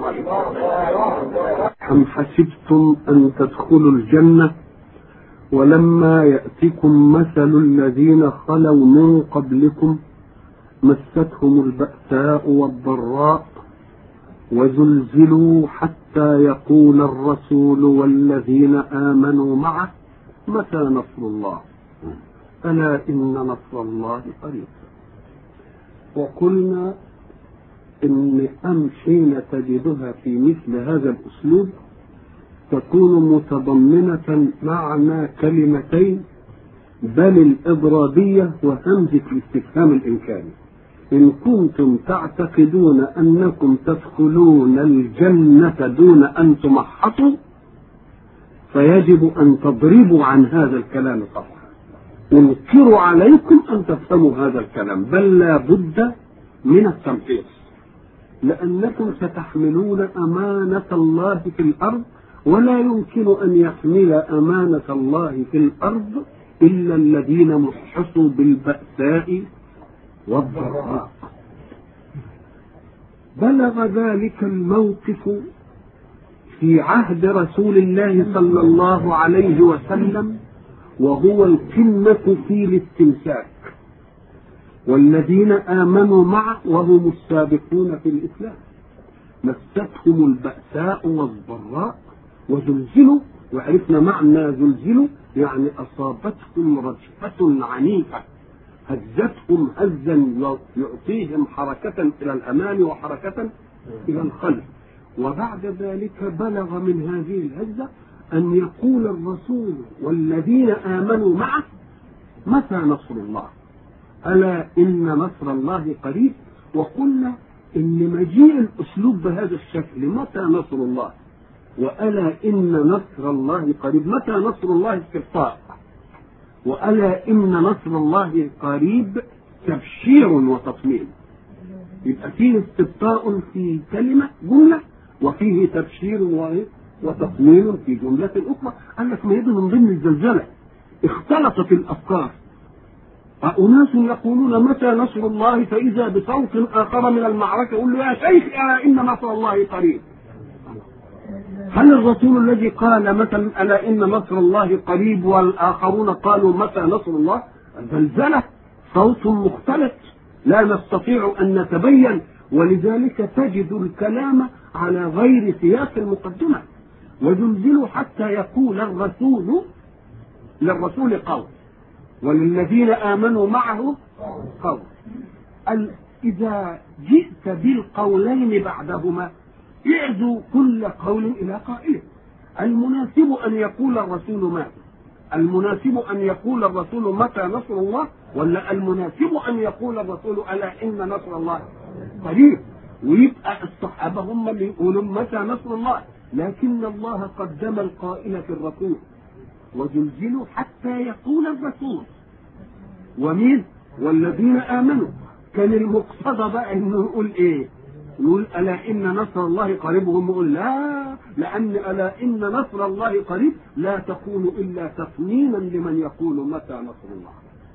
أم حسبتم أن تدخلوا الجنة ولما يأتكم مثل الذين خلوا من قبلكم مستهم البأساء والضراء وزلزلوا حتى يقول الرسول والذين آمنوا معه متى نصر الله ألا إن نصر الله قريب وقلنا إن أم حين تجدها في مثل هذا الأسلوب تكون متضمنة معنى كلمتين بل الإضرابية وهمزة الاستفهام الإنكاري إن كنتم تعتقدون أنكم تدخلون الجنة دون أن تمحصوا فيجب أن تضربوا عن هذا الكلام طبعا أنكر عليكم أن تفهموا هذا الكلام بل لا بد من التمحيص لأنكم ستحملون أمانة الله في الأرض ولا يمكن أن يحمل أمانة الله في الأرض إلا الذين محصوا بالبأساء والضراء بلغ ذلك الموقف في عهد رسول الله صلى الله عليه وسلم وهو القمة في الاستمساك والذين آمنوا معه وهم السابقون في الإسلام مستهم البأساء والضراء وزلزلوا وعرفنا معنى زلزلوا يعني أصابتهم رجفة عنيفة هزتهم هزا يعطيهم حركة إلى الأمام وحركة إلى الخلف وبعد ذلك بلغ من هذه الهزة أن يقول الرسول والذين آمنوا معه متى نصر الله ألا إن نصر الله قريب وقلنا إن مجيء الأسلوب بهذا الشكل متى نصر الله وألا إن نصر الله قريب متى نصر الله استبطاء وألا إن نصر الله قريب تبشير وتطمين يبقى فيه استبطاء في كلمة جملة وفيه تبشير وتطمين في جملة أخرى قال لك ما يدري من ضمن الزلزلة اختلطت الأفكار أناس يقولون متى نصر الله فإذا بصوت آخر من المعركة يقول له يا شيخ إن نصر الله قريب هل الرسول الذي قال مثلا ألا إن نصر الله قريب والآخرون قالوا متى نصر الله زلزلة صوت مختلط لا نستطيع أن نتبين ولذلك تجد الكلام على غير سياق المقدمة وزلزلوا حتى يقول الرسول للرسول قول وللذين آمنوا معه قول إذا جئت بالقولين بعدهما اعزوا كل قول إلى قائله المناسب أن يقول الرسول ما المناسب أن يقول الرسول متى نصر الله ولا المناسب أن يقول الرسول ألا إن نصر الله قريب ويبقى الصحابة هم اللي يقولوا متى نصر الله لكن الله قدم القائل في الرسول وزلزلوا حتى يقول الرسول ومين والذين آمنوا كان المقتضى بقى انه يقول ايه يقول ألا إن نصر الله قريب وهم يقول لا لأن ألا إن نصر الله قريب لا تكون إلا تطمينا لمن يقول متى نصر الله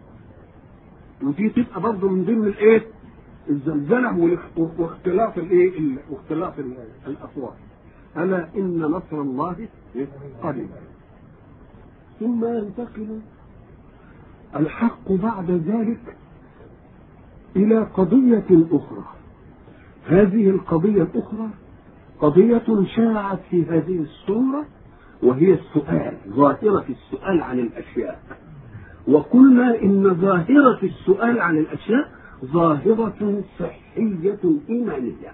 ودي تبقى برضه من ضمن الإيه؟ الزلزلة واختلاف الإيه؟ واختلاف الأصوات ألا إن نصر الله قريب ثم ينتقل الحق بعد ذلك إلى قضية أخرى هذه القضية الأخرى قضية شاعت في هذه السورة وهي السؤال ظاهرة السؤال عن الأشياء وقلنا إن ظاهرة السؤال عن الأشياء ظاهرة صحية إيمانية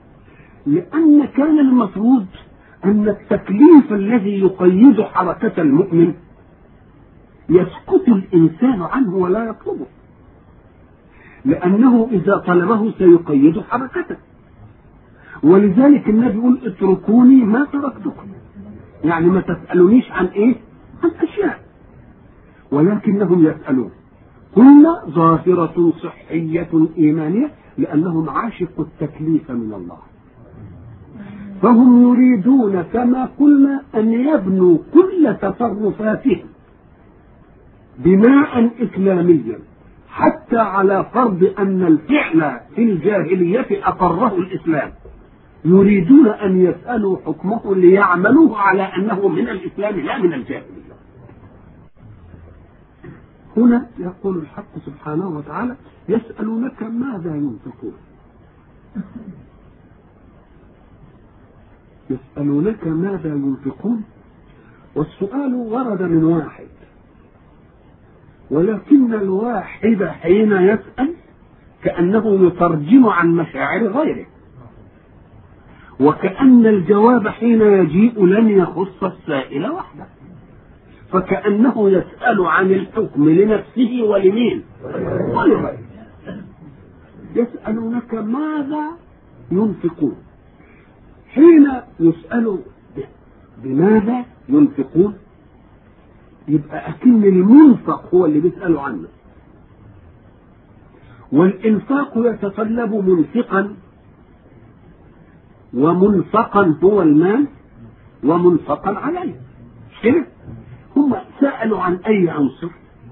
لأن كان المفروض أن التكليف الذي يقيد حركة المؤمن يسكت الإنسان عنه ولا يطلبه لأنه إذا طلبه سيقيد حركته ولذلك النبي يقول اتركوني ما تركتكم يعني ما تسألونيش عن إيه؟ عن أشياء ولكنهم يسألون قلنا ظاهرة صحية إيمانية لأنهم عاشقوا التكليف من الله فهم يريدون كما قلنا أن يبنوا كل تصرفاتهم بناء إسلاميا حتى على فرض أن الفعل في الجاهلية أقره الإسلام يريدون أن يسألوا حكمه ليعملوه على أنه من الإسلام لا من الجاهلية هنا يقول الحق سبحانه وتعالى يسألونك ماذا ينفقون يسألونك ماذا ينفقون والسؤال ورد من واحد ولكن الواحد حين يسأل كأنه يترجم عن مشاعر غيره وكأن الجواب حين يجيء لن يخص السائل وحده فكأنه يسأل عن الحكم لنفسه ولمين ولغيره يسألونك ماذا ينفقون حين يسأل بماذا ينفقون يبقى أكن المنفق هو اللي بيسألوا عنه والإنفاق يتطلب منفقا ومنفقا هو المال ومنفقا عليه كده هم سألوا عن أي عنصر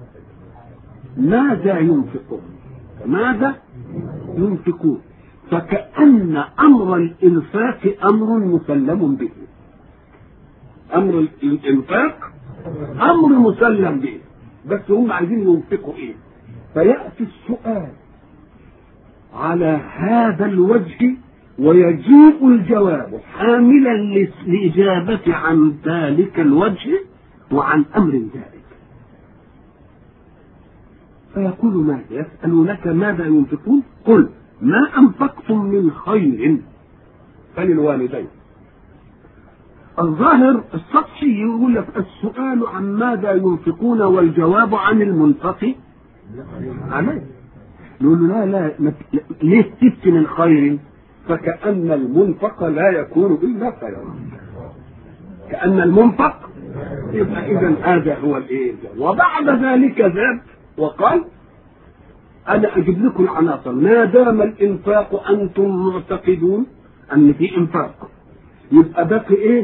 ماذا ينفقون ماذا ينفقون فكأن أمر الإنفاق أمر مسلم به أمر الإنفاق أمر مسلم به بس هم عايزين ينفقوا إيه فيأتي السؤال على هذا الوجه ويجيء الجواب حاملا للإجابة عن ذلك الوجه وعن أمر ذلك فيقول ماذا يسألونك ماذا ينفقون قل ما أنفقتم من خير فللوالدين الظاهر السطحي يقول لك السؤال عن ماذا ينفقون والجواب عن المنفق عليه نقول له لا لا ليه سبت من خير فكأن المنفق لا يكون إلا خيرا كأن المنفق يبقى إذا هذا هو الإيه وبعد ذلك ذهب وقال أنا أجيب لكم العناصر ما دام الإنفاق أنتم معتقدون أن في إنفاق يبقى باقي إيه؟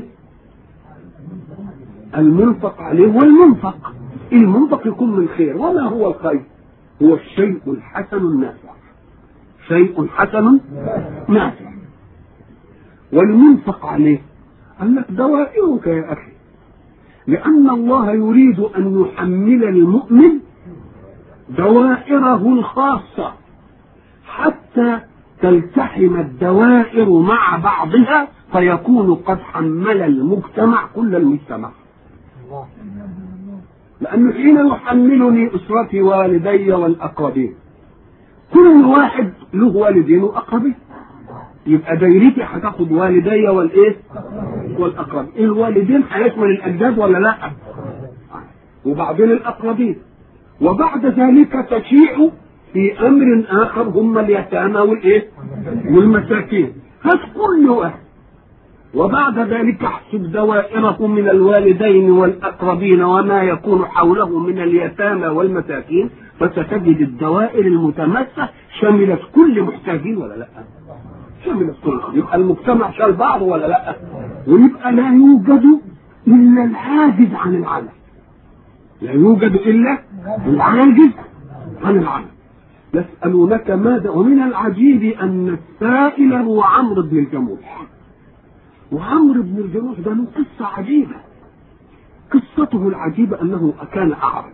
المنفق عليه والمنفق المنفق يكون من خير وما هو الخير؟ هو الشيء الحسن النافع شيء حسن نافع والمنفق عليه قال لك دوائرك يا أخي لأن الله يريد أن يحمل المؤمن دوائره الخاصة حتى تلتحم الدوائر مع بعضها فيكون قد حمل المجتمع كل المجتمع لأنه حين يحملني أسرتي والدي والأقربين كل واحد له والدين وأقربين يبقى دايرتي هتاخد والدي والايه؟ والاقرب، الوالدين هيشمل الاجداد ولا لا؟ وبعدين الاقربين وبعد ذلك تشيع في امر اخر هم اليتامى والايه؟ والمساكين هات كل واحد وبعد ذلك احسب دوائره من الوالدين والاقربين وما يكون حوله من اليتامى والمساكين فستجد الدوائر المتماسه شملت كل محتاجين ولا لا؟ شملت كل يبقى المجتمع شال بعضه ولا لا؟ ويبقى لا يوجد الا العاجز عن العمل. لا يوجد الا العاجز عن العمل. يسألونك ماذا ومن العجيب أن السائل هو عمرو بن الجموح وعمرو بن الجموح ده له قصة عجيبة قصته العجيبة أنه كان أعرج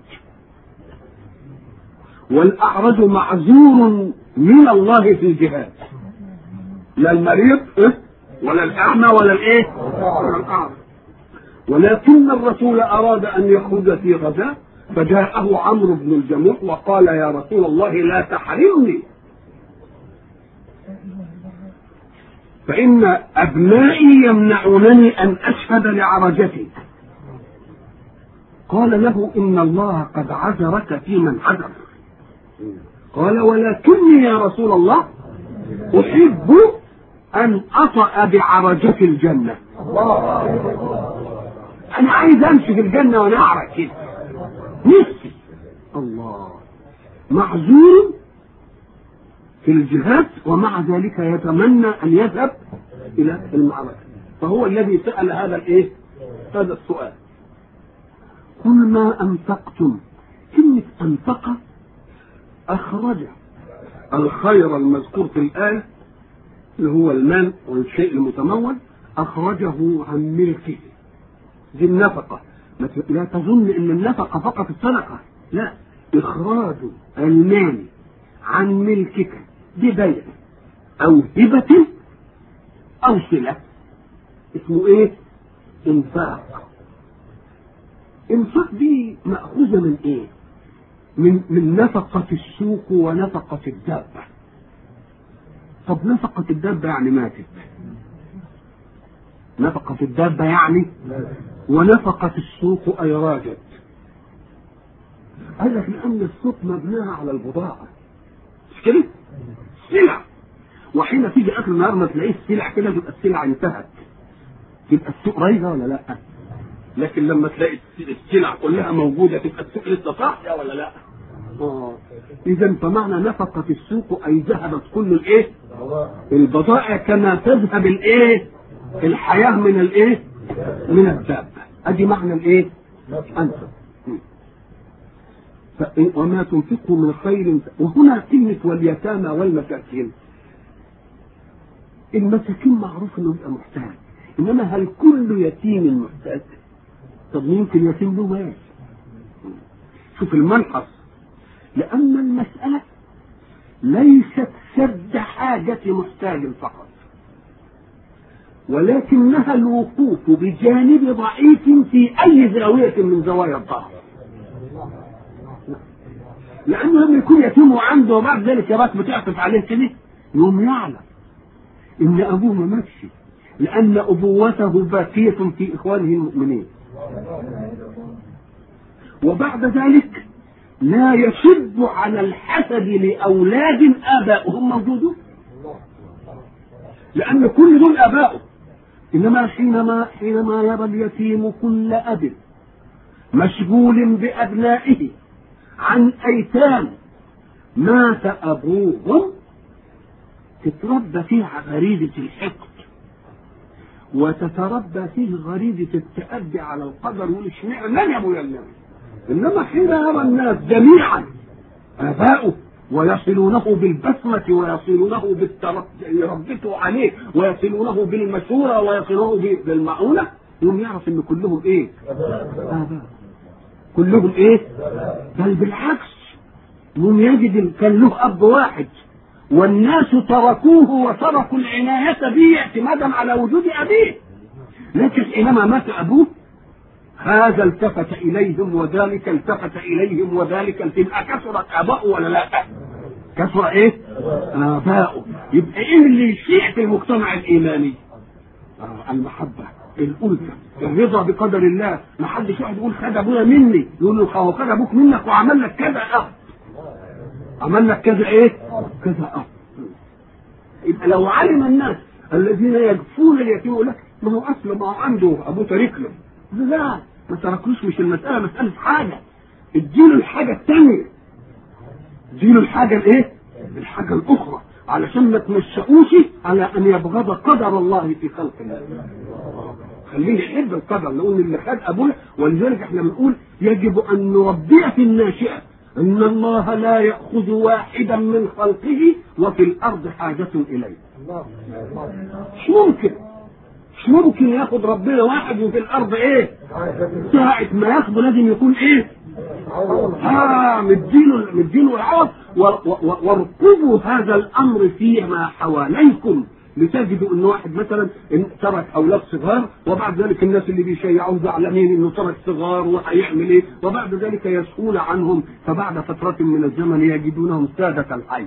والأعرج معذور من الله في الجهاد لا المريض ولا الأعمى ولا الإيه ولا الأعرج ولكن الرسول أراد أن يخرج في غزاة فجاءه عمرو بن الجموح وقال يا رسول الله لا تحرمني فإن أبنائي يمنعونني أن أشهد لعرجتي قال له إن الله قد عذرك في من عذر قال ولكني يا رسول الله أحب أن أطأ بعرجة الجنة أنا عايز أمشي في الجنة وأنا أعرج كده نفسي الله معذور في الجهاد ومع ذلك يتمنى ان يذهب الى المعركه فهو الذي سال هذا الايه هذا السؤال قل ما انفقتم كلمه انفق اخرج الخير المذكور في الايه اللي هو المال والشيء المتمول أخرجه عن ملكه دي النفقة لا تظن أن النفقة فقط الصدقة لا إخراج المال عن ملكك ببيع أو هبة أو صلة اسمه إيه؟ إنفاق إنفاق دي مأخوذة من إيه؟ من من نفقة السوق ونفقة الدابة. طب نفقة الدابة يعني ماتت. نفقة الدابة يعني ونفقة السوق أي راجت. قال لك لأن السوق مبناها على البضاعة. مش كده؟ سلع. وحين تيجي آخر النهار ما تلاقيش سلع كده تبقى السلع انتهت. تبقى السوق رايجة ولا لأ؟ لكن لما تلاقي السلع كلها موجوده تبقى السوق لسه صاحيه ولا لا؟ اه اذا فمعنى نفقه السوق اي ذهبت كل الايه؟ البضائع كما تذهب الايه؟ الحياه من الايه؟ من الدابه ادي معنى الايه؟ انت وما تنفقوا من خير وهنا كلمة واليتامى والمساكين المساكين معروف انه يبقى محتاج انما هل كل يتيم محتاج؟ طب يمكن يتم له مال شوف الملحظ لأن المسألة ليست سد حاجة محتاج فقط ولكنها الوقوف بجانب ضعيف في أي زاوية من زوايا الظهر لأنه لما يكون يتيم وعنده وبعد ذلك يا بات بتعطف عليه كده يوم يعلم إن أبوه ما ماتش لأن أبوته باقية في إخوانه المؤمنين وبعد ذلك لا يشد على الحسد لأولاد آبائهم موجودون لأن كل دول آبائه إنما حينما حينما يرى اليتيم كل أب مشغول بأبنائه عن أيتام مات أبوهم تتربى فيها غريزة الحقد وتتربى فيه غريزة التأدي على القدر يقول اشمعنى من يا ابويا النبي انما حين يرى الناس جميعا اباؤه ويصلونه بالبسمة ويصلونه بالتربية يربطوا عليه ويصلونه بالمشورة ويصلونه بالمعونة يوم يعرف ان كلهم ايه؟ آباء كلهم ايه؟ بل بالعكس يوم يجد كان له اب واحد والناس تركوه وتركوا العناية به اعتمادا على وجود أبيه لكن حينما مات أبوه هذا التفت إليهم وذلك التفت إليهم وذلك التفت كثرت آباؤه ولا لا؟ كثر إيه؟ آباؤه يبقى إيه اللي يشيع في المجتمع الإيماني؟ آه المحبة الألفة الرضا بقدر الله ما حدش يقعد يقول خد أبويا مني يقول له هو خد أبوك منك وعمل لك كذا أه عمل لك كذا ايه؟ كذا اه يبقى لو علم الناس الذين يجفون اليتيم يقول لك ما هو اصل ما هو عنده ابوه تارك له لا ما تركوش مش المساله مساله حاجه اديله الحاجه الثانيه اديله الحاجه الايه؟ الحاجه الاخرى علشان ما تنشأوش على ان يبغض قدر الله في خلق الله خليه يحب القدر نقول اللي خد ابوه ولذلك احنا بنقول يجب ان نربيه في الناشئه ان الله لا ياخذ واحدا من خلقه وفي الارض حاجه اليه مش ممكن مش ممكن ياخد ربنا واحد وفي الارض ايه ساعة ما ياخده لازم يكون ايه اه مديله مديله العوض وارقبوا هذا الامر فيما حواليكم لتجدوا ان واحد مثلا إن ترك اولاد صغار وبعد ذلك الناس اللي بيشيعوه زعلانين انه ترك صغار وهيعمل ايه وبعد ذلك يسهول عنهم فبعد فترة من الزمن يجدونهم سادة الحي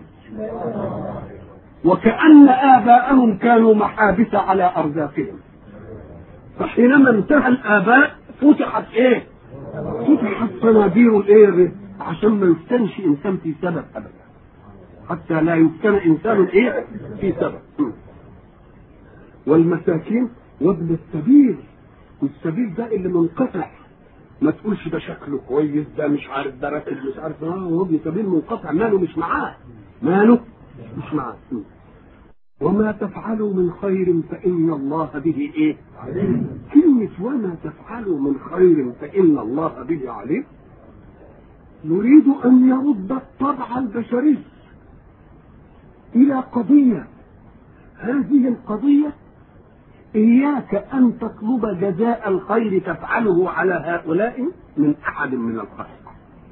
وكأن آباءهم كانوا محابس على أرزاقهم فحينما انتهى الآباء فتحت إيه؟ فتحت صنادير الإيه؟ عشان ما يفتنش إنسان في سبب أبدا حتى لا يفتن إنسان إيه؟ في سبب والمساكين وابن السبيل والسبيل ده اللي منقطع ما تقولش ده شكله كويس ده مش عارف ده راكب مش عارف اه هو ابن سبيل منقطع ماله مش معاه ماله مش معاه وما تفعلوا من خير فإن الله به إيه؟ عليم. كلمة وما تفعلوا من خير فإن الله به عليم يريد أن يرد الطبع البشري إلى قضية هذه القضية إياك أن تطلب جزاء الخير تفعله على هؤلاء من أحد من الخلق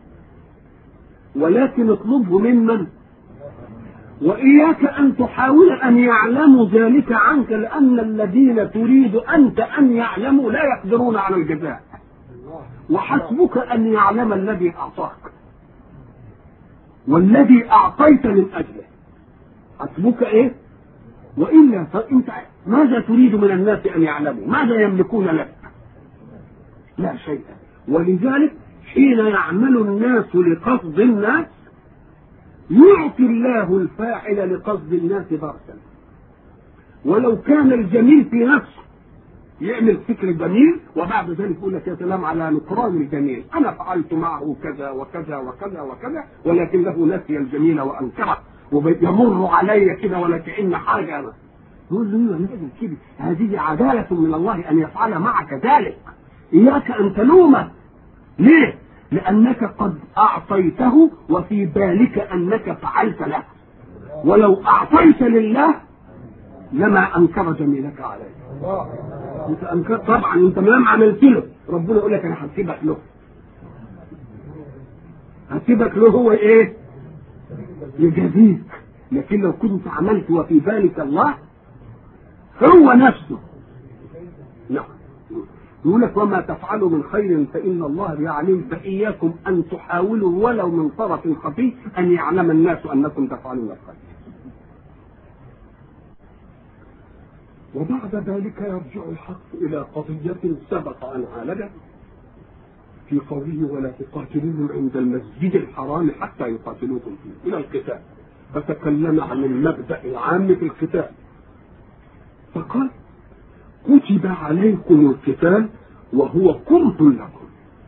ولكن اطلبه ممن وإياك أن تحاول أن يعلموا ذلك عنك لأن الذين تريد أنت أن يعلموا لا يقدرون على الجزاء وحسبك أن يعلم الذي أعطاك والذي أعطيت من أجله حسبك إيه وإلا فأنت ماذا تريد من الناس أن يعلموا ماذا يملكون لك لا شيء ولذلك حين يعمل الناس لقصد الناس يعطي الله الفاعل لقصد الناس بركا ولو كان الجميل في نفسه يعمل فكر جميل وبعد ذلك يقول لك يا سلام على نكران الجميل انا فعلت معه كذا وكذا وكذا وكذا ولكنه نسي الجميل وانكره ويمر علي كده ولا كأن حاجه أنا. يقول له لازم كده هذه عدالة من الله أن يفعل معك ذلك إياك أن تلومه ليه؟ لأنك قد أعطيته وفي بالك أنك فعلت له ولو أعطيت لله لما أنكر جميلك عليه أنت أنكر طبعا أنت ما عملت له ربنا يقول لك أنا هسيبك له هسيبك له هو إيه؟ يجازيك لكن لو كنت عملت وفي بالك الله هو نفسه نعم يقول لك وما تفعلوا من خير فإن الله يعلم فإياكم أن تحاولوا ولو من طرف خفي أن يعلم الناس أنكم تفعلون الخير وبعد ذلك يرجع الحق إلى قضية سبق أن عالجت في قوله ولا تقاتلوهم عند المسجد الحرام حتى يقاتلوكم فيه إلى القتال فتكلم عن المبدأ العام في القتال فقال كتب عليكم القتال وهو كره لكم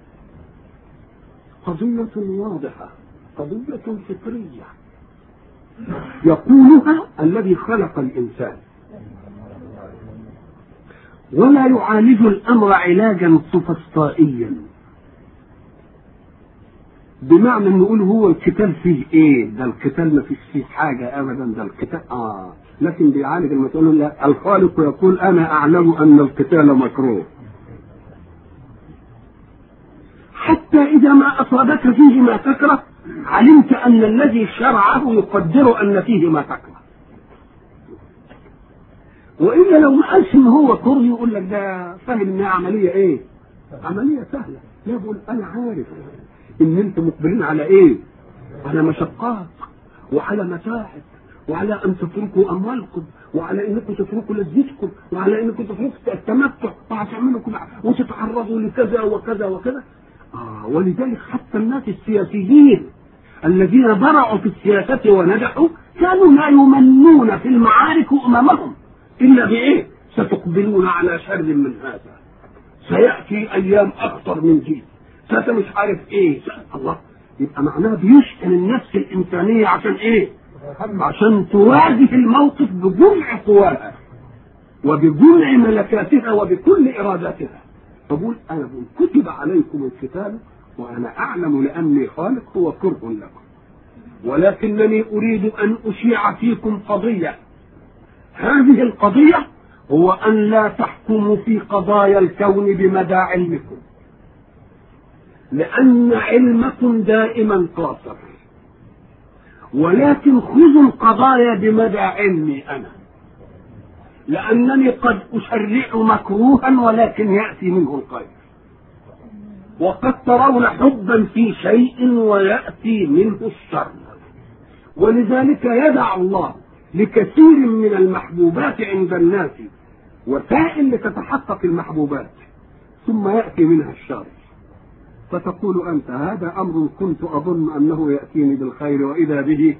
قضية واضحة قضية فطرية يقولها الذي خلق الإنسان ولا يعالج الأمر علاجا سفسطائيا بمعنى ان نقول هو القتال فيه ايه ده القتال ما فيش فيه حاجة ابدا ده القتال اه لكن بيعالج المسألة لا الخالق يقول انا اعلم ان القتال مكروه حتى اذا ما اصابك فيه ما تكره علمت ان الذي شرعه يقدر ان فيه ما تكره والا لو ما قالش ان هو كره يقول لك ده فاهم انها عمليه ايه عمليه سهله لا بقول انا عارف ان انتم مقبلين على ايه على مشقات وعلى متاعب وعلى ان تتركوا اموالكم وعلى انكم تتركوا لذتكم وعلى انكم تتركوا التمتع وهتعملوا كل وتتعرضوا لكذا وكذا وكذا آه ولذلك حتى الناس السياسيين الذين برعوا في السياسة ونجحوا كانوا لا يمنون في المعارك أمامهم إلا بإيه؟ ستقبلون على شر من هذا سيأتي أيام أخطر من دي ستة مش عارف إيه الله يبقى معناها بيشحن النفس الإنسانية عشان إيه؟ عشان تواجه الموقف بجمع قواها وبجمع ملكاتها وبكل إراداتها فبقول أنا بقول كتب عليكم القتال وأنا أعلم لأني خالق هو كره لكم ولكنني أريد أن أشيع فيكم قضية هذه القضية هو أن لا تحكموا في قضايا الكون بمدى علمكم لأن علمكم دائما قاصر ولكن خذوا القضايا بمدى علمي أنا لأنني قد أشرع مكروها ولكن يأتي منه الخير وقد ترون حبا في شيء ويأتي منه الشر ولذلك يدع الله لكثير من المحبوبات عند الناس وسائل لتتحقق المحبوبات ثم يأتي منها الشر فتقول أنت هذا أمر كنت أظن أنه يأتيني بالخير وإذا به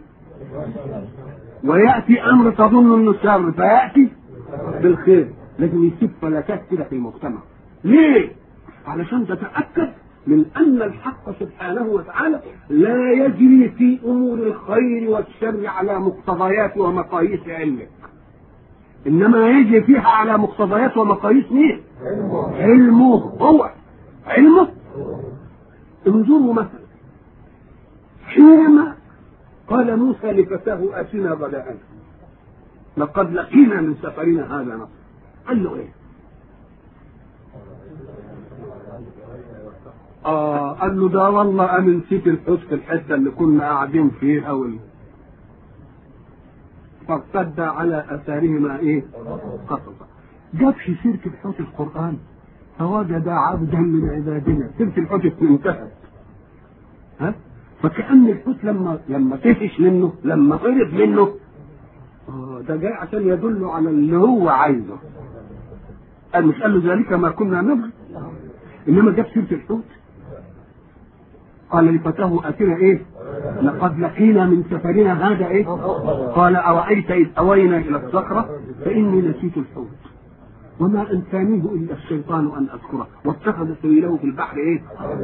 ويأتي أمر تظن أنه شر فيأتي بالخير لازم يسيب فلاتات كده في المجتمع ليه؟ علشان تتأكد من أن الحق سبحانه وتعالى لا يجري في أمور الخير والشر على مقتضيات ومقاييس علمك إنما يجري فيها على مقتضيات ومقاييس مين؟ علمه هو علمه انظروا مثلا حينما قال موسى لفتاه آتنا غداءنا لقد لقينا من سفرنا هذا نصر قال له ايه اه قال له ده والله انا نسيت الحوت في الحته اللي كنا قاعدين فيها وال... فارتد على اثارهما ايه قصصا جابش سيره الحوت القران فوجد عبدا من عبادنا سيره الحوت انتهت ها فكأن الحوت لما لما طفش منه لما هرب منه اه ده جاي عشان يدل على اللي هو عايزه قال مش قال له ذلك ما كنا نبغي انما جاب سيره الحوت قال لفتاه اتنا ايه لقد لقينا من سفرنا هذا ايه قال ارايت اذ اوينا الى الصخره فاني نسيت الحوت وما انسانيه الا الشيطان ان اذكره واتخذ سبيله في البحر ايه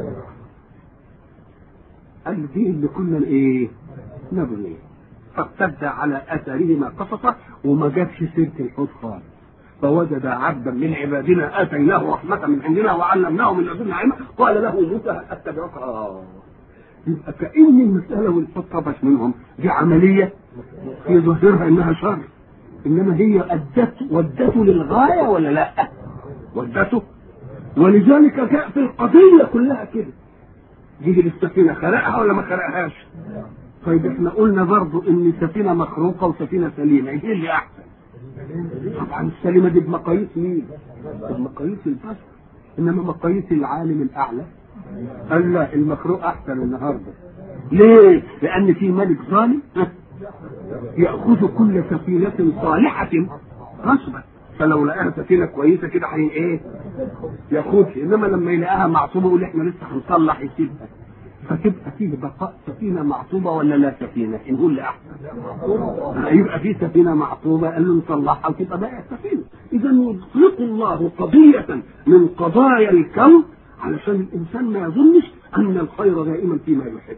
قال دي اللي كنا ايه نبغي فارتد على اثارهما قصصا وما جابش سيره الحوت خالص فوجد عبدا من عبادنا اتيناه رحمه من عندنا وعلمناه من لدنا علما قال له موسى هل اتبعك آه. يبقى كان المساله والحوت طفش منهم دي عمليه في ظاهرها انها شر انما هي ادت ودته للغايه ولا لا؟ ودته ولذلك جاء في القضيه كلها كده يجي للسفينه خلقها ولا ما خلقهاش؟ طيب احنا قلنا برضو ان سفينه مخروقه وسفينه سليمه ايه اللي احسن؟ طبعا السليمه دي بمقاييس مين؟ بمقاييس البشر انما مقاييس العالم الاعلى قال لا المخلوق احسن النهارده ليه؟ لان في ملك ظالم ياخذ كل سفينه صالحه غصبا فلو لقاها سفينه كويسه كده هي ايه؟ ياخدها انما لما يلاقيها معصوبه يقول احنا لسه هنصلح يسيبها فتبقى فيه بقاء سفينة معصوبة ولا لا سفينة؟ نقول لي أحسن. يبقى في سفينة معصوبة قال له نصلحها وتبقى بقى سفينة. إذا يطلق الله قضية من قضايا الكون علشان الإنسان ما يظنش أن الخير دائما فيما يحب.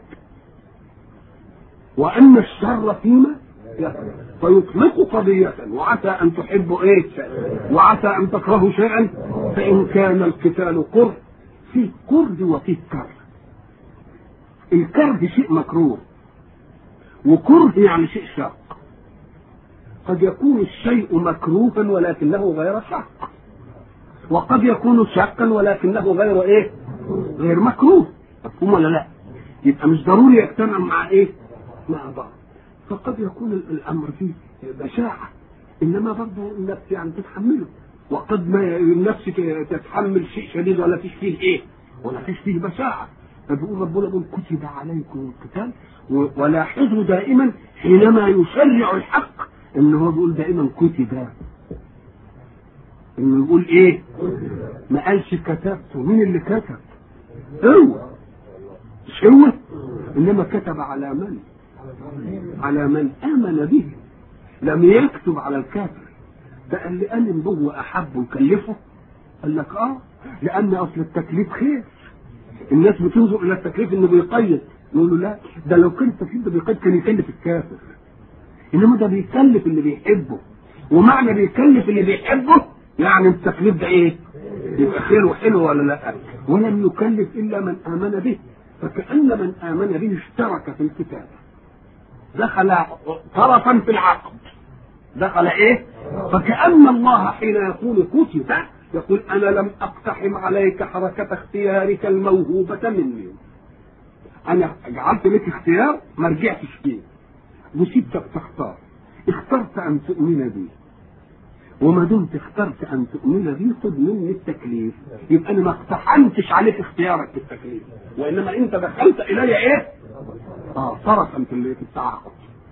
وأن الشر فيما يكره. فيطلق قضية وعسى أن تحبوا إيه؟ وعسى أن تكرهوا شيئا فإن كان القتال كره فيه كره وفيه كره. الكره شيء مكروه وكره يعني شيء شاق قد يكون الشيء مكروها ولكنه غير شاق وقد يكون شاقا ولكنه غير ايه غير مكروه مفهوم ولا لا يبقى مش ضروري يجتمع مع ايه مع بعض فقد يكون الامر فيه بشاعه انما برضه النفس يعني تتحمله وقد ما النفس تتحمل شيء شديد ولا فيش فيه ايه ولا فيش فيه بشاعه فبيقول ربنا يقول كتب عليكم القتال ولاحظوا دائما حينما يشرع الحق ان هو بيقول دائما كتب انه يقول ايه ما قالش كتبت مين اللي كتب هو مش هو انما كتب على من على من امن به لم يكتب على الكافر ده اللي امن به واحب وكلفه قال لك اه لان اصل التكليف خير الناس بتنظر الى التكليف انه بيقيد نقول له لا ده لو كان التكليف ده بيقيد كان يكلف الكافر انما ده بيكلف اللي بيحبه ومعنى بيكلف اللي بيحبه يعني التكليف ده ايه؟ يبقى خير وحلو ولا لا؟ ولم يكلف الا من امن به فكأن من امن به اشترك في الكتاب دخل طرفا في العقد دخل ايه؟ فكأن الله حين يقول كتب يقول انا لم اقتحم عليك حركه اختيارك الموهوبه مني انا جعلت لك اختيار ما رجعتش فيه وسبتك تختار اخترت ان تؤمن بي وما دمت اخترت ان تؤمن بي خذ مني التكليف يبقى انا ما اقتحمتش عليك اختيارك في التكليف وانما انت دخلت الي ايه؟ اه طرفا في التعاقد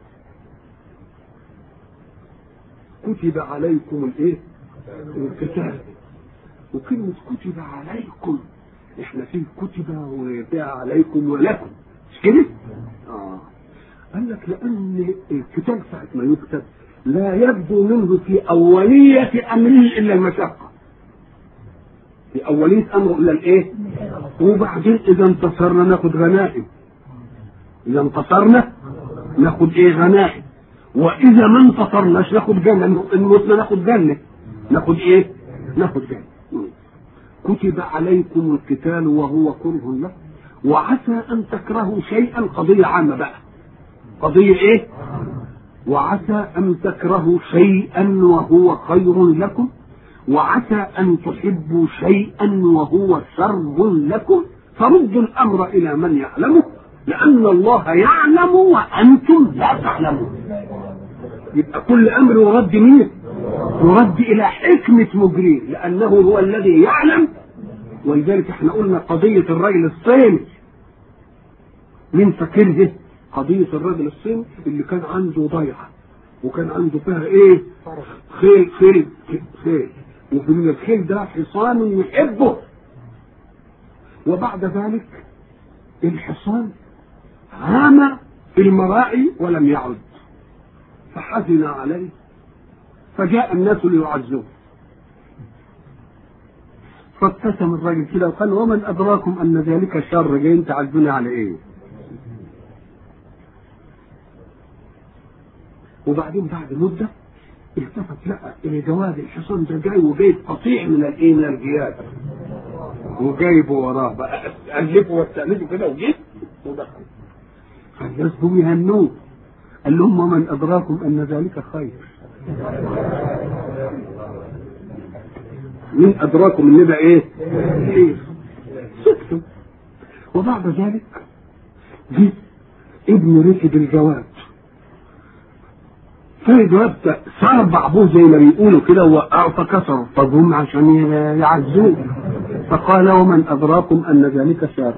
كتب عليكم الايه؟ القتال وكلمة كتب عليكم احنا فيه كتب وفيها عليكم ولكم مش كده؟ اه قال لك لأن الكتاب ساعة ما يكتب لا يبدو منه في أولية أمره إلا المشقة في أولية أمره إلا الإيه؟ وبعدين إذا انتصرنا ناخد غنائم إذا انتصرنا ناخد إيه غنائم وإذا ما انتصرناش ناخد جنة إن متنا ناخد جنة ناخد إيه؟ ناخد جنة كتب عليكم القتال وهو كره له وعسى ان تكرهوا شيئا قضيه عامه بقى قضيه ايه وعسى أن تكرهوا شيئا وهو خير لكم وعسى أن تحبوا شيئا وهو شر لكم فردوا الأمر إلى من يعلمه لأن الله يعلم وأنتم لا تعلمون يبقى كل أمر يرد مين؟ يرد إلى حكمة مجريه لأنه هو الذي يعلم ولذلك احنا قلنا قضية الرجل الصيني مين فاكرها؟ قضية الرجل الصيني اللي كان عنده ضيعة وكان عنده فيها ايه؟ خيل خيل خيل ومن الخيل ده حصان يحبه وبعد ذلك الحصان هام في المراعي ولم يعد فحزن عليه فجاء الناس ليعزوه فابتسم الرجل كده وقال ومن ادراكم ان ذلك شر جايين تعزوني على ايه؟ وبعدين بعد مده التفت لقى ان جواد الحصان ده جاي وجايب قطيع من الايه من الجياد وجايبه وراه بقى الفه واستأنفه كده وجيت ودخل فالناس هم يهنوه قال لهم ومن ادراكم ان ذلك خير من ادراكم ان ده ايه؟ خير سكتوا وبعد ذلك جه ابن ركب الجواد فالجواد صربع ابوه زي ما بيقولوا كده ووقعوا فكسروا طب هم عشان يعزوه فقال ومن ادراكم ان ذلك شر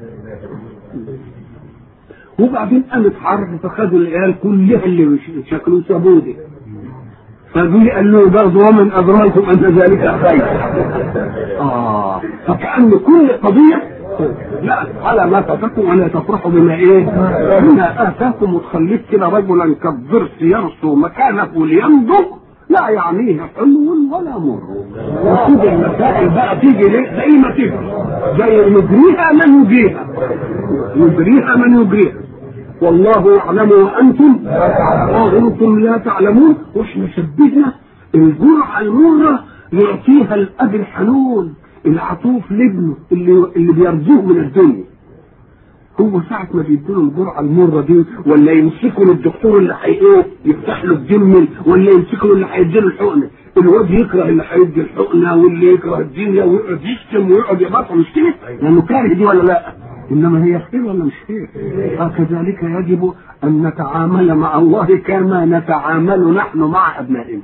وبعدين قامت حرب فخدوا العيال كلها اللي شكلوا سابوده فجي قال له برضه ومن ادراكم ان ذلك خير اه فكأن كل قضيه لا على ما فاتكم ولا تفرحوا بما ايه؟ بما اتاكم وتخليك كده رجلا كالضرس يرسو مكانه لينضج لا يعنيه حلو ولا مر وخذ المسائل بقى تيجي ليه زي ما تيجي زي يجريها من يجريها يجريها من يجريها والله يعلم وانتم وانتم لا تعلمون واحنا شبهنا الجرعه المره يعطيها الاب الحنون العطوف لابنه اللي اللي بيرجوه من الدنيا هو ساعة ما بيديله الجرعة المرة دي ولا يمسكوا للدكتور اللي هي يفتح له الجمل ولا يمسكوا اللي هيديله الحقنة الواد يكره اللي هيدي الحقنة واللي يكره الدنيا ويقعد يشتم ويقعد يبطل مش كده لأنه كاره دي ولا لا إنما هي خير ولا مش خير فكذلك يجب أن نتعامل مع الله كما نتعامل نحن مع أبنائنا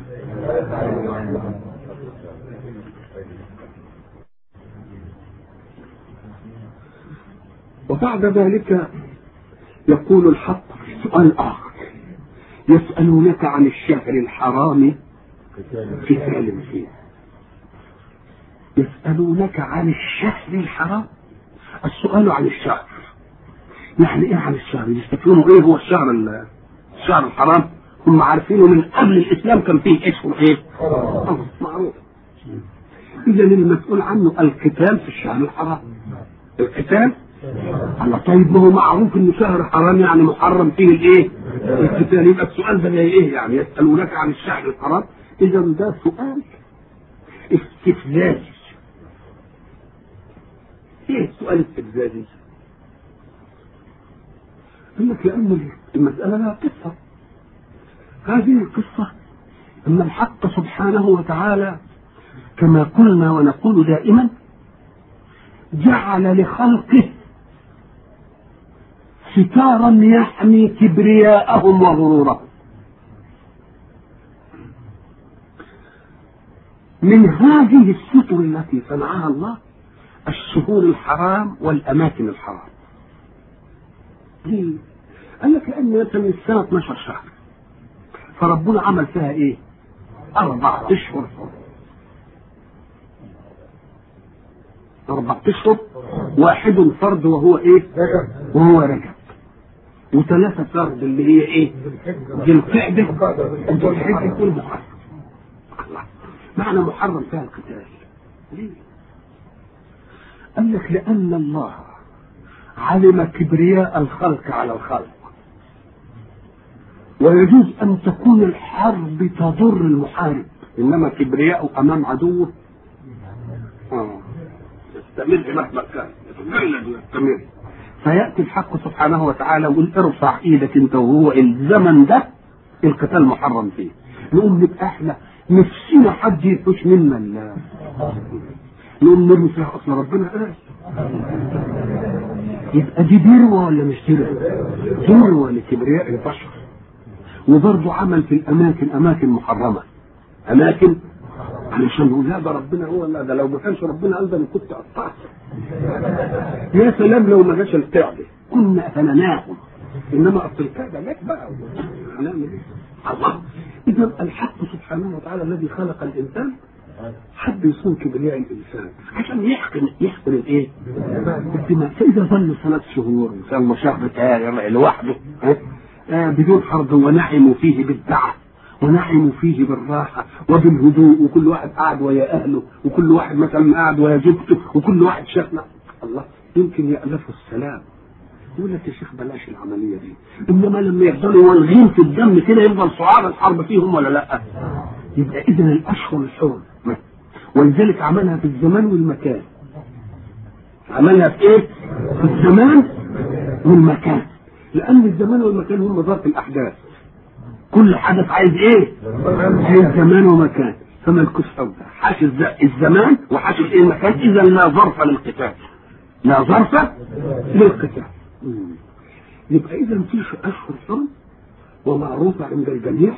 وبعد ذلك يقول الحق في سؤال آخر يسألونك عن الشهر الحرام قتال فيه يسألونك عن الشهر الحرام السؤال عن الشهر يعني ايه عن الشهر يستفهموا ايه هو الشهر الشهر الحرام هم عارفينه من قبل الاسلام كان فيه اسمه ايه معروف اذا المسؤول عنه القتال في الشهر الحرام القتال الله طيب ما هو معروف ان شهر حرام يعني محرم فيه الايه؟ القتال يبقى السؤال ده ايه يعني؟ يسالونك عن الشهر الحرام اذا ده سؤال استفزازي ايه السؤال الاستفزازي؟ يقول لك لان المساله لها قصه هذه القصه ان الحق سبحانه وتعالى كما قلنا ونقول دائما جعل لخلقه ستارا يحمي كبرياءهم وغرورهم من هذه الستر التي صنعها الله الشهور الحرام والاماكن الحرام ليه؟ قال لك لان مثلا السنه 12 شهر فربنا عمل فيها ايه؟ اربع اشهر اربع اشهر واحد فرد وهو ايه؟ وهو رجب وثلاثة فرد اللي هي ايه؟ ذي القعدة وذي الحجة يكون محرم الله معنى محرم فيها القتال ليه؟ قال لك لأن الله علم كبرياء الخلق على الخلق ويجوز أن تكون الحرب تضر المحارب إنما كبرياءه أمام عدوه آه. يستمر مهما كان يتجلد ويستمر فياتي الحق سبحانه وتعالى ويقول ارفع ايدك انت وهو الزمن ده القتال محرم فيه نقوم نبقى احنا نفسنا حد يفوش منا ال- نقوم نرمي فيها اصل ربنا قال يبقى دي دروة ولا مش دروة؟ دروة لكبرياء البشر وبرضه عمل في الاماكن اماكن محرمة اماكن علشان نقول لا ده ربنا هو لا ده لو ما كانش ربنا قال ده انا كنت قطعت يا سلام لو ما جاش الكعبة كنا قتلناهم انما اصل الكعبة جت بقى هنعمل ايه؟ الله اذا الحق سبحانه وتعالى الذي خلق الانسان حب يصون كبرياء الانسان عشان يحقن يحقن الايه؟ الدماء فاذا ظل ثلاث شهور ان شاء الله شهر تاني لوحده ها؟ آه بدون حرب ونعموا فيه بالدعه ونعموا فيه بالراحة وبالهدوء وكل واحد قاعد ويا أهله وكل واحد مثلا قاعد ويا زوجته وكل واحد شافنا الله يمكن يألفوا السلام يقول لك يا شيخ بلاش العملية دي إنما لما يفضلوا والغين في الدم كده يفضل صعاب الحرب فيهم ولا لأ يبقى إذا الأشهر الحرم ولذلك عملها في الزمان والمكان عملها في إيه؟ في الزمان والمكان لأن الزمان والمكان هم ظرف الأحداث كل حدث عايز ايه؟ عايز زمان ومكان فما الكفء أولى حاش الز- الزمان وحاش الايه المكان اذا لا ظرف للقتال لا ظرف للقتال مم. يبقى اذا في اشهر حرم ومعروفه عند الجميع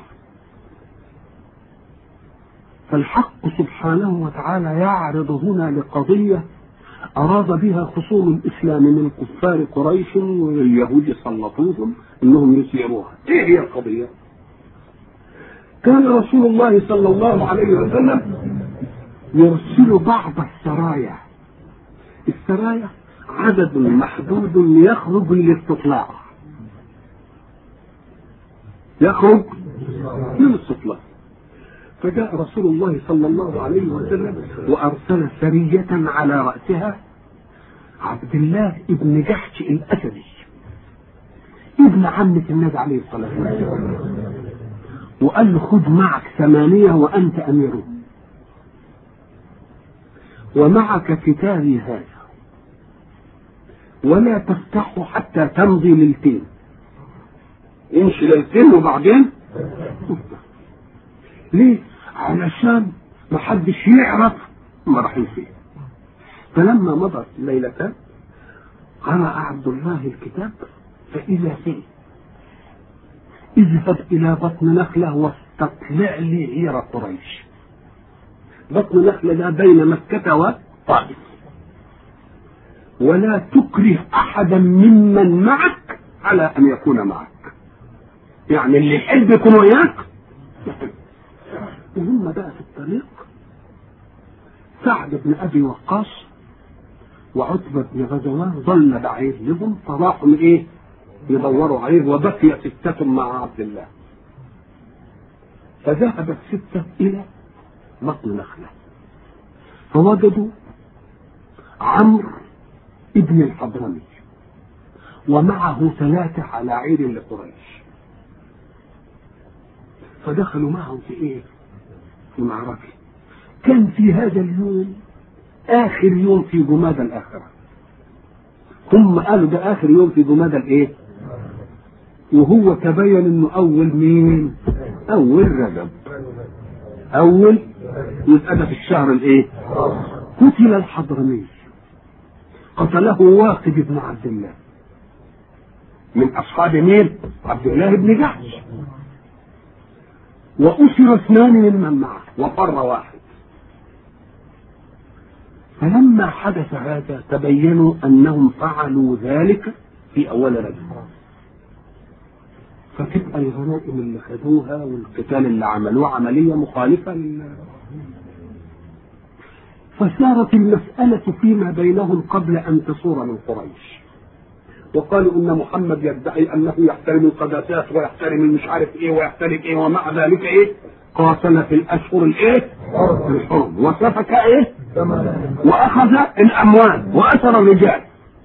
فالحق سبحانه وتعالى يعرض هنا لقضيه أراد بها خصوم الإسلام من كفار قريش واليهود سلطوهم أنهم يسيروها إيه هي القضية؟ كان رسول الله صلى الله عليه وسلم يرسل بعض السرايا السرايا عدد محدود يخرج للاستطلاع يخرج للاستطلاع فجاء رسول الله صلى الله عليه وسلم وارسل سريه على راسها عبد الله ابن جحش الاسدي ابن عمة النبي عليه الصلاه والسلام وقال له خذ معك ثمانيه وانت اميرهم ومعك كتابي هذا ولا تفتحه حتى تمضي ليلتين امشي ليلتين وبعدين تفتح ليه؟ علشان ما حدش يعرف ما رايحين فين فلما مضت ليلتان قرأ عبد الله الكتاب فإذا فيه اذهب إلى بطن نخلة واستطلع لي عير قريش بطن نخلة ده بين مكة وطائف ولا تكره أحدا ممن معك على أن يكون معك يعني اللي يحب يكون وياك يحب وهم بقى في الطريق سعد بن ابي وقاص وعتبة بن غزوان ظل بعير لهم فراحوا من ايه؟ يدوروا عليه وبقي ستة مع عبد الله. فذهب الستة إلى بطن نخلة فوجدوا عمرو ابن الحضرمي ومعه ثلاثة على عير لقريش فدخلوا معهم في ايه؟ في معركة كان في هذا اليوم آخر يوم في جماد الآخرة هم قالوا ده آخر يوم في جماد الإيه؟ وهو تبين إنه أول مين؟ أول رجب أول يبقى ده في الشهر الإيه؟ قتل الحضرمي قتله واقد بن عبد الله من أصحاب مين؟ عبد الله بن جحش وأسر اثنان ممن معه وفر واحد فلما حدث هذا تبينوا أنهم فعلوا ذلك في أول رجب فتبقى الغنائم اللي خدوها والقتال اللي عملوه عملية مخالفة لل... فصارت المسألة فيما بينهم قبل أن تصور من قريش وقالوا ان محمد يدعي انه يحترم القداسات ويحترم المش عارف ايه ويحترم ايه ومع ذلك ايه قاتل في الاشهر الايه الحرم وسفك ايه واخذ الاموال واثر الرجال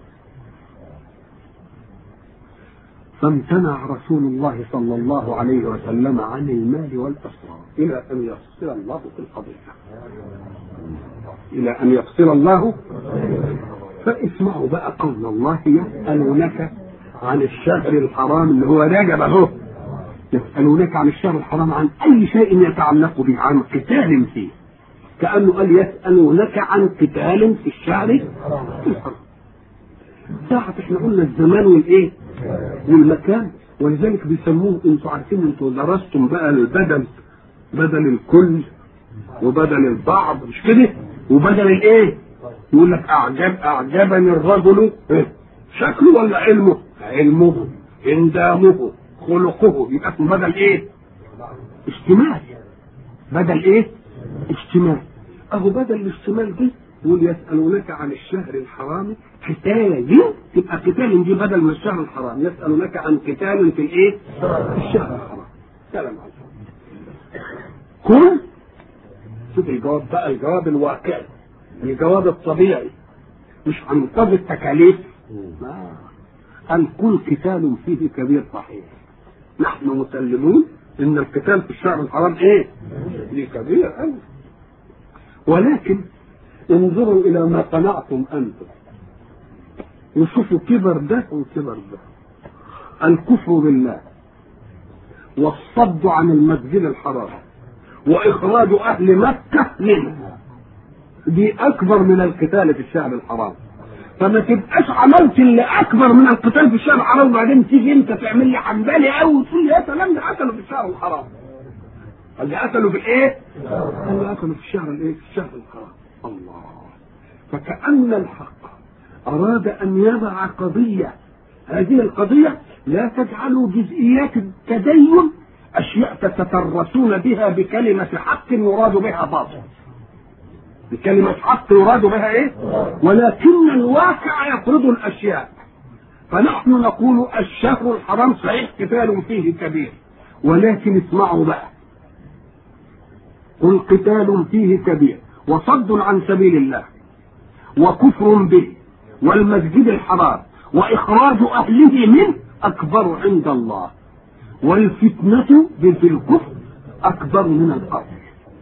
فامتنع رسول الله صلى الله عليه وسلم عن المال والاسرار الى ان يفصل الله في القضيه الى ان يفصل الله فاسمعوا بقى قول الله يسألونك عن الشهر الحرام اللي هو رجب اهو يسألونك عن الشهر الحرام عن أي شيء يتعلق به عن قتال فيه كأنه قال يسألونك عن قتال في الشهر الحرام ساعة احنا قلنا الزمان والايه؟ والمكان ولذلك بيسموه انتوا عارفين انتوا درستم بقى البدل بدل الكل وبدل البعض مش كده؟ وبدل الايه؟ يقول لك اعجب اعجبني الرجل إيه؟ شكله ولا علمه؟ علمه اندامه خلقه يبقى اسمه بدل ايه؟ اشتمال بدل ايه؟ اشتمال اهو بدل الاشتمال دي يقول يسألونك عن الشهر الحرام قتال تبقى قتال دي بدل من الشهر الحرام يسألونك عن قتال في الايه؟ في الشهر الحرام سلام عليكم كل شوف الجواب بقى الجواب الواقعي الجواب الطبيعي مش عن قبل التكاليف آه. أن كل قتال فيه كبير صحيح نحن مسلمون ان القتال في الشهر الحرام ايه؟ ليه كبير قوي ولكن انظروا الى ما قنعتم انتم وشوفوا كبر ده وكبر ده الكفر بالله والصد عن المسجد الحرام واخراج اهل مكه منه دي اكبر من القتال في الشهر الحرام فما تبقاش عملت اللي اكبر من القتال في الشهر الحرام وبعدين تيجي انت تعمل لي حنبلي قوي وتقول لي يا سلام ده قتلوا في الشهر الحرام قال لي قتلوا في الايه؟ قال لي قتلوا في الشهر الايه؟ في الشهر الحرام الله فكأن الحق أراد أن يضع قضية هذه القضية لا تجعلوا جزئيات التدين أشياء تتترسون بها بكلمة حق يراد بها باطل بكلمة حق يراد بها إيه؟ ولكن الواقع يفرض الأشياء فنحن نقول الشهر الحرام صحيح قتال فيه كبير ولكن اسمعوا بقى قل قتال فيه كبير وصد عن سبيل الله وكفر به والمسجد الحرام واخراج اهله منه اكبر عند الله والفتنه في الكفر اكبر من القتل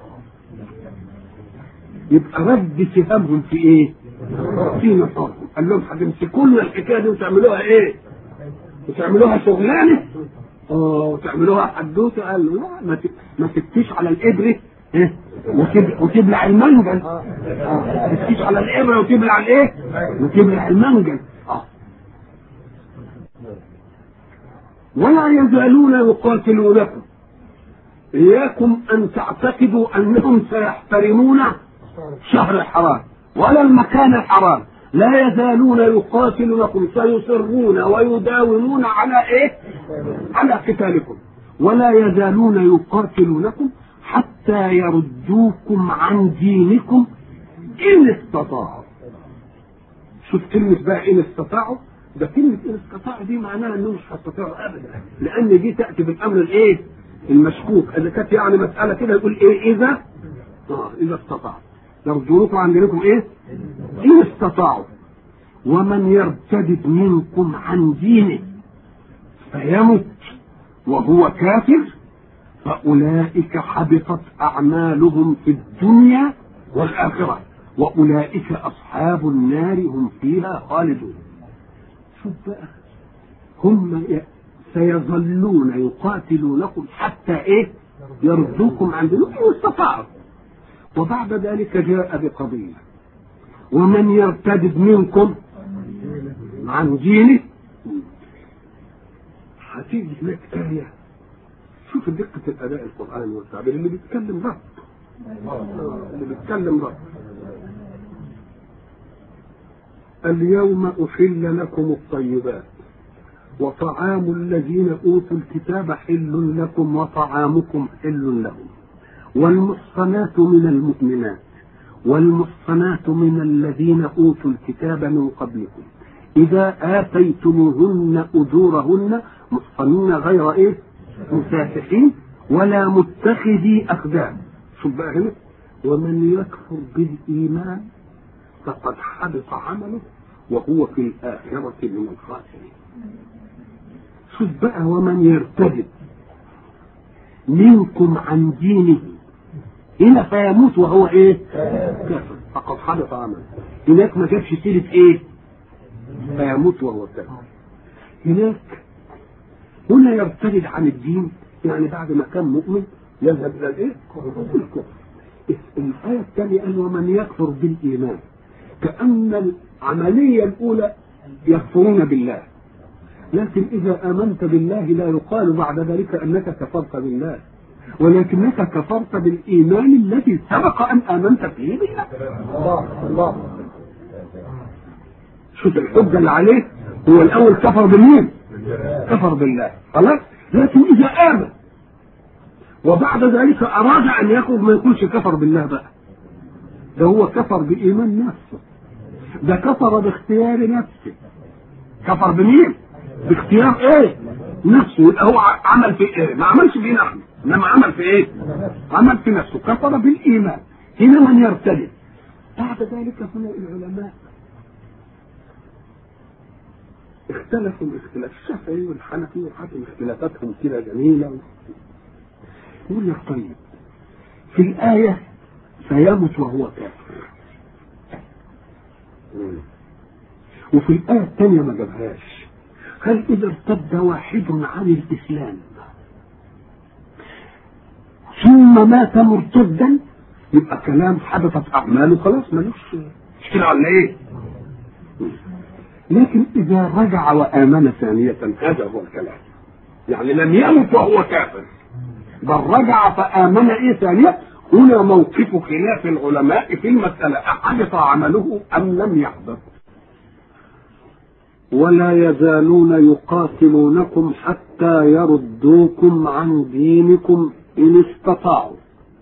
يبقى رد سهامهم في ايه؟ في نحورهم قال لهم هتمسكوا لنا الحكايه دي وتعملوها ايه؟ وتعملوها شغلانه اه وتعملوها حدوته قال له لا ما ما تفتيش على الابره ايه وتبلع المنجل اه تفتيش على الابره وتبلع الايه؟ وتبلع المنجل اه ولا يزالون يقاتلونكم إياكم أن تعتقدوا أنهم سيحترمون شهر الحرام ولا المكان الحرام لا يزالون يقاتلونكم سيصرون ويداومون على ايه؟ على قتالكم ولا يزالون يقاتلونكم حتى يردوكم عن دينكم ان استطاعوا شوف كلمة بقى ان استطاعوا ده كلمة ان استطاعوا دي معناها انهم مش هيستطيعوا ابدا لان دي تأتي بالامر الايه؟ المشكوك اذا كانت يعني مسألة كده يقول ايه اذا اه اذا استطاعوا يرجونكم عن دينكم ايه؟ ان استطاعوا ومن يرتد منكم عن دينه فيمت وهو كافر فأولئك حبطت أعمالهم في الدنيا والآخرة وأولئك أصحاب النار هم فيها خالدون شوف بقى هم سيظلون يقاتلونكم حتى ايه يرضوكم عن دينكم إن استطاعوا وبعد ذلك جاء بقضية ومن يرتد منكم عن دينه هتيجي هناك آية شوف دقة الأداء القرآني والتعبير اللي بيتكلم رب اللي بيتكلم رب اليوم أحل لكم الطيبات وطعام الذين أوتوا الكتاب حل لكم وطعامكم حل لهم والمحصنات من المؤمنات والمحصنات من الذين أوتوا الكتاب من قبلكم إذا آتيتموهن أجورهن محصنين غير إيه؟ مسافحين ولا متخذي أخدان شوف بقى هنا ومن يكفر بالإيمان فقد حبط عمله وهو في الآخرة من الخاسرين شوف بقى ومن يرتد منكم عن دينه هنا فيموت وهو ايه؟ كافر فقد حبط عمله هناك ما جابش سيرة ايه؟ فيموت وهو كافر هناك هنا يرتد عن الدين يعني بعد ما كان مؤمن يذهب الى الايه؟ الكفر الآية الثانية قال ومن يكفر بالإيمان كأن العملية الأولى يكفرون بالله لكن إذا آمنت بالله لا يقال بعد ذلك أنك كفرت بالله ولكنك كفرت بالإيمان الذي سبق أن آمنت فيه بالله الله الله شوف الحجة اللي عليه هو الأول كفر بالمين؟ كفر بالله خلاص لكن إذا آمن وبعد ذلك أراد أن يكفر ما يقولش كفر بالله بقى ده هو كفر بإيمان نفسه ده كفر باختيار نفسه كفر بمين؟ باختيار ايه؟ نفسه يبقى هو عمل في ايه؟ ما عملش فيه نحن انما عمل في ايه؟ عمل في نفسه كفر بالايمان هنا من يرتد بعد ذلك هنا العلماء اختلفوا الاختلاف الشافعي والحنفي وحاتم اختلافاتهم كده جميله يقول لك طيب في الآية سيمت وهو كافر وفي الآية الثانية ما جابهاش هل إذا ارتد واحد عن الإسلام ثم مات مرتدا يبقى كلام حدثت أعماله خلاص ملوش مشكلة ولا إيه؟ لكن إذا رجع وآمن ثانية هذا هو الكلام يعني لم يمت وهو كافر بل رجع فآمن إيه ثانية هنا موقف خلاف العلماء في المسألة أحدث عمله أم لم يحدث ولا يزالون يقاتلونكم حتى يردوكم عن دينكم إن استطاعوا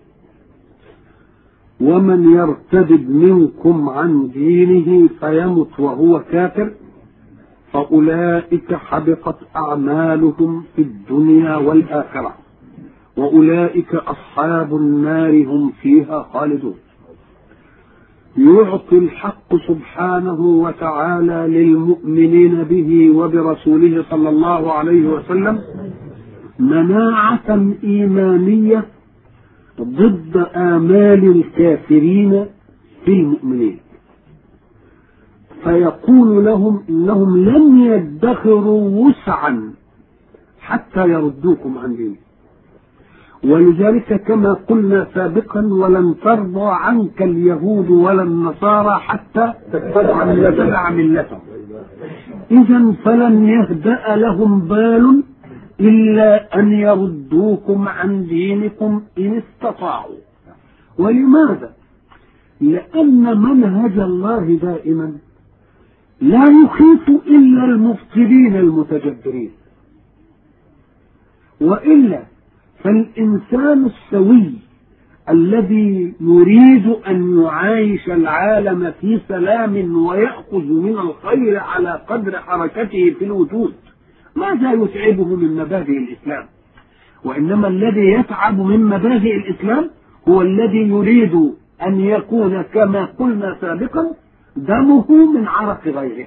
ومن يرتد منكم عن دينه فيمت وهو كافر فأولئك حبطت أعمالهم في الدنيا والآخرة وأولئك أصحاب النار هم فيها خالدون يعطي الحق سبحانه وتعالى للمؤمنين به وبرسوله صلى الله عليه وسلم مناعة إيمانية ضد آمال الكافرين في المؤمنين فيقول لهم إنهم لن يدخروا وسعا حتى يردوكم عن دينكم ولذلك كما قلنا سابقا ولن ترضى عنك اليهود ولا النصارى حتى تتبع ملتهم ملتهم إذا فلن يهدأ لهم بال إلا أن يردوكم عن دينكم إن استطاعوا ولماذا؟ لأن منهج الله دائما لا يخيف إلا المبطلين المتجبرين وإلا فالإنسان السوي الذي يريد أن يعايش العالم في سلام ويأخذ من الخير على قدر حركته في الوجود ماذا يتعبه من مبادئ الإسلام وإنما الذي يتعب من مبادئ الإسلام هو الذي يريد أن يكون كما قلنا سابقا دمه من عرق غيره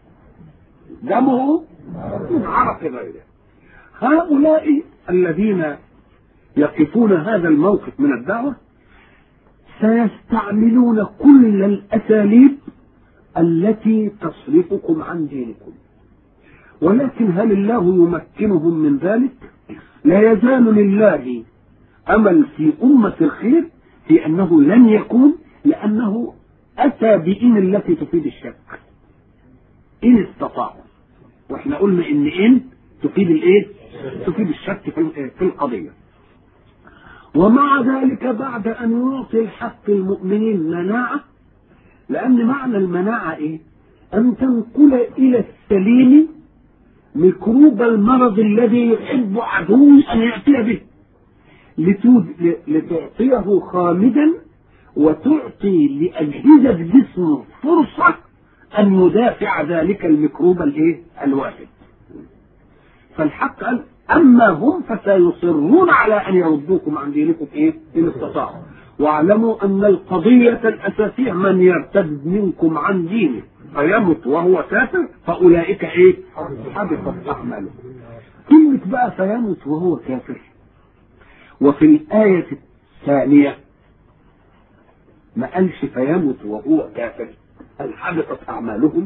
دمه من عرق غيره هؤلاء الذين يقفون هذا الموقف من الدعوة سيستعملون كل الأساليب التي تصرفكم عن دينكم ولكن هل الله يمكنهم من ذلك لا يزال لله أمل في أمة الخير في أنه لن يكون لأنه أتى بإن التي تفيد الشك إن استطاعوا واحنا قلنا إن إن تفيد الإيه؟ تفيد الشك في القضية ومع ذلك بعد أن يعطي الحق المؤمنين مناعة لأن معنى المناعة إيه؟ أن تنقل إلى السليم ميكروب المرض الذي يحب عدو أن يأتي به لتعطيه خامدا وتعطي لأجهزة جسمه فرصة أن يدافع ذلك الميكروب الإيه؟ الواحد فالحق قال أما هم فسيصرون على أن يردوكم عن دينكم إيه؟ إن استطاعوا واعلموا أن القضية الأساسية من يرتد منكم عن دينه فيمت وهو كافر فأولئك إيه؟ حبطت أعمالهم كلمة بقى فيمت وهو كافر وفي الآية الثانية ما قالش فيمت وهو كافر قال حبطت أعمالهم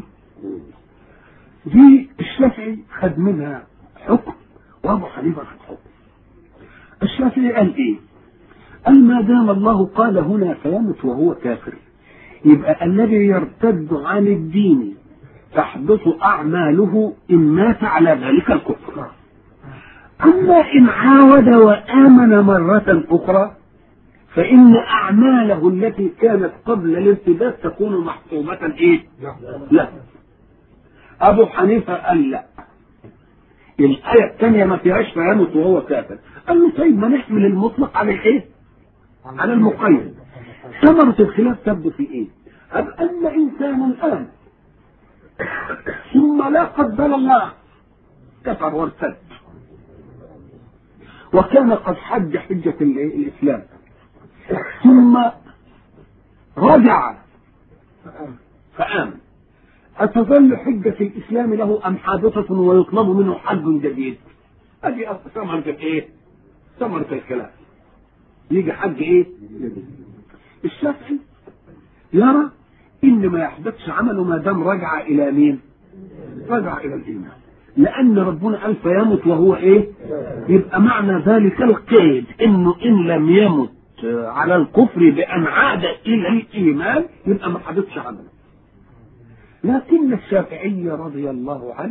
دي الشافعي خد منها حكم وابو حنيفه خد حكم الشافعي قال ايه قال ما دام الله قال هنا فيمت وهو كافر يبقى الذي يرتد عن الدين تحدث أعماله إن مات على ذلك الكفر أما إن عاود وآمن مرة أخرى فإن أعماله التي كانت قبل الارتداد تكون محسوبة إيه؟ لا أبو حنيفة قال لا الآية الثانية ما فيهاش فيموت وهو كافر قال له طيب ما نحمل المطلق على الإيه؟ على المقيد ثمرة الخلاف تبدو في إيه؟ أم أن إنسانا الآن ثم لا قدر الله كفر وارتد وكان قد حج حجة الإسلام ثم رجع فآمن أتظل حجة الإسلام له أم حادثة ويطلب منه حج جديد؟ هذه ثمرة الإيه؟ ثمرة الخلاف يجي حج إيه؟ الشافعي يرى إن ما يحدثش عمله ما دام رجع إلى مين؟ رجع إلى الإيمان لأن ربنا قال فيمت وهو إيه؟ يبقى معنى ذلك القيد إنه إن لم يمت على الكفر بأن عاد إلى الإيمان يبقى ما حدثش عمله. لكن الشافعي رضي الله عنه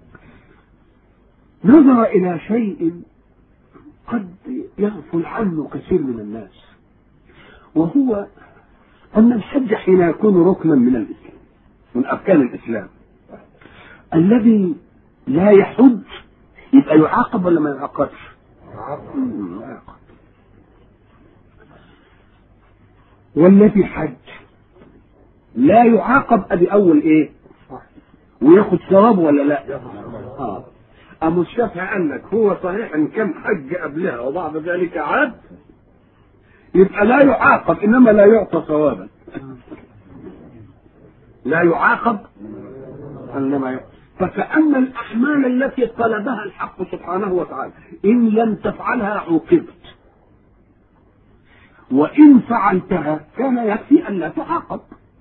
نظر إلى شيء قد يغفل عنه كثير من الناس وهو أن الحج حين يكون ركنا من الإسلام من أركان الإسلام الذي لا يحج يبقى يعاقب ولا ما يعاقبش؟ يعاقب والذي حج لا يعاقب ادي اول ايه؟ وياخد ثواب ولا لا؟ اه أما الشافعي قال لك هو صحيح ان كان حج قبلها وبعد ذلك عاد يبقى لا يعاقب انما لا يعطى ثوابا لا يعاقب انما يعطى فكأن الأعمال التي طلبها الحق سبحانه وتعالى إن لم تفعلها عوقبت وإن فعلتها كان يكفي أن لا تعاقب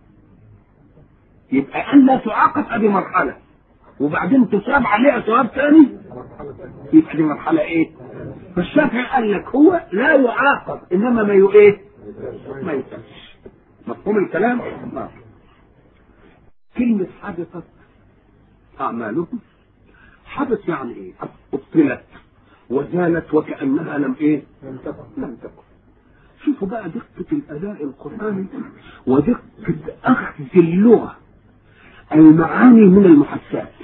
يبقى أن لا تعاقب هذه مرحلة وبعدين تصاب عليها ثواب ثاني يبقى دي مرحلة إيه؟ فالشافعي قال لك هو لا يعاقب إنما ما يو إيه؟ ما يتمش مفهوم الكلام؟ نعم كلمة حدثت أعمالهم حدث يعني إيه؟ أبطلت وزالت وكأنها لم إيه؟ لم تكن لم تكن شوفوا بقى دقة الأداء القرآني ودقة أخذ اللغة المعاني من المحسات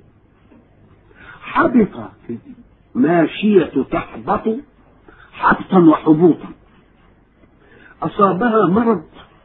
حبط ماشية تحبط حبطا وحبوطا أصابها مرض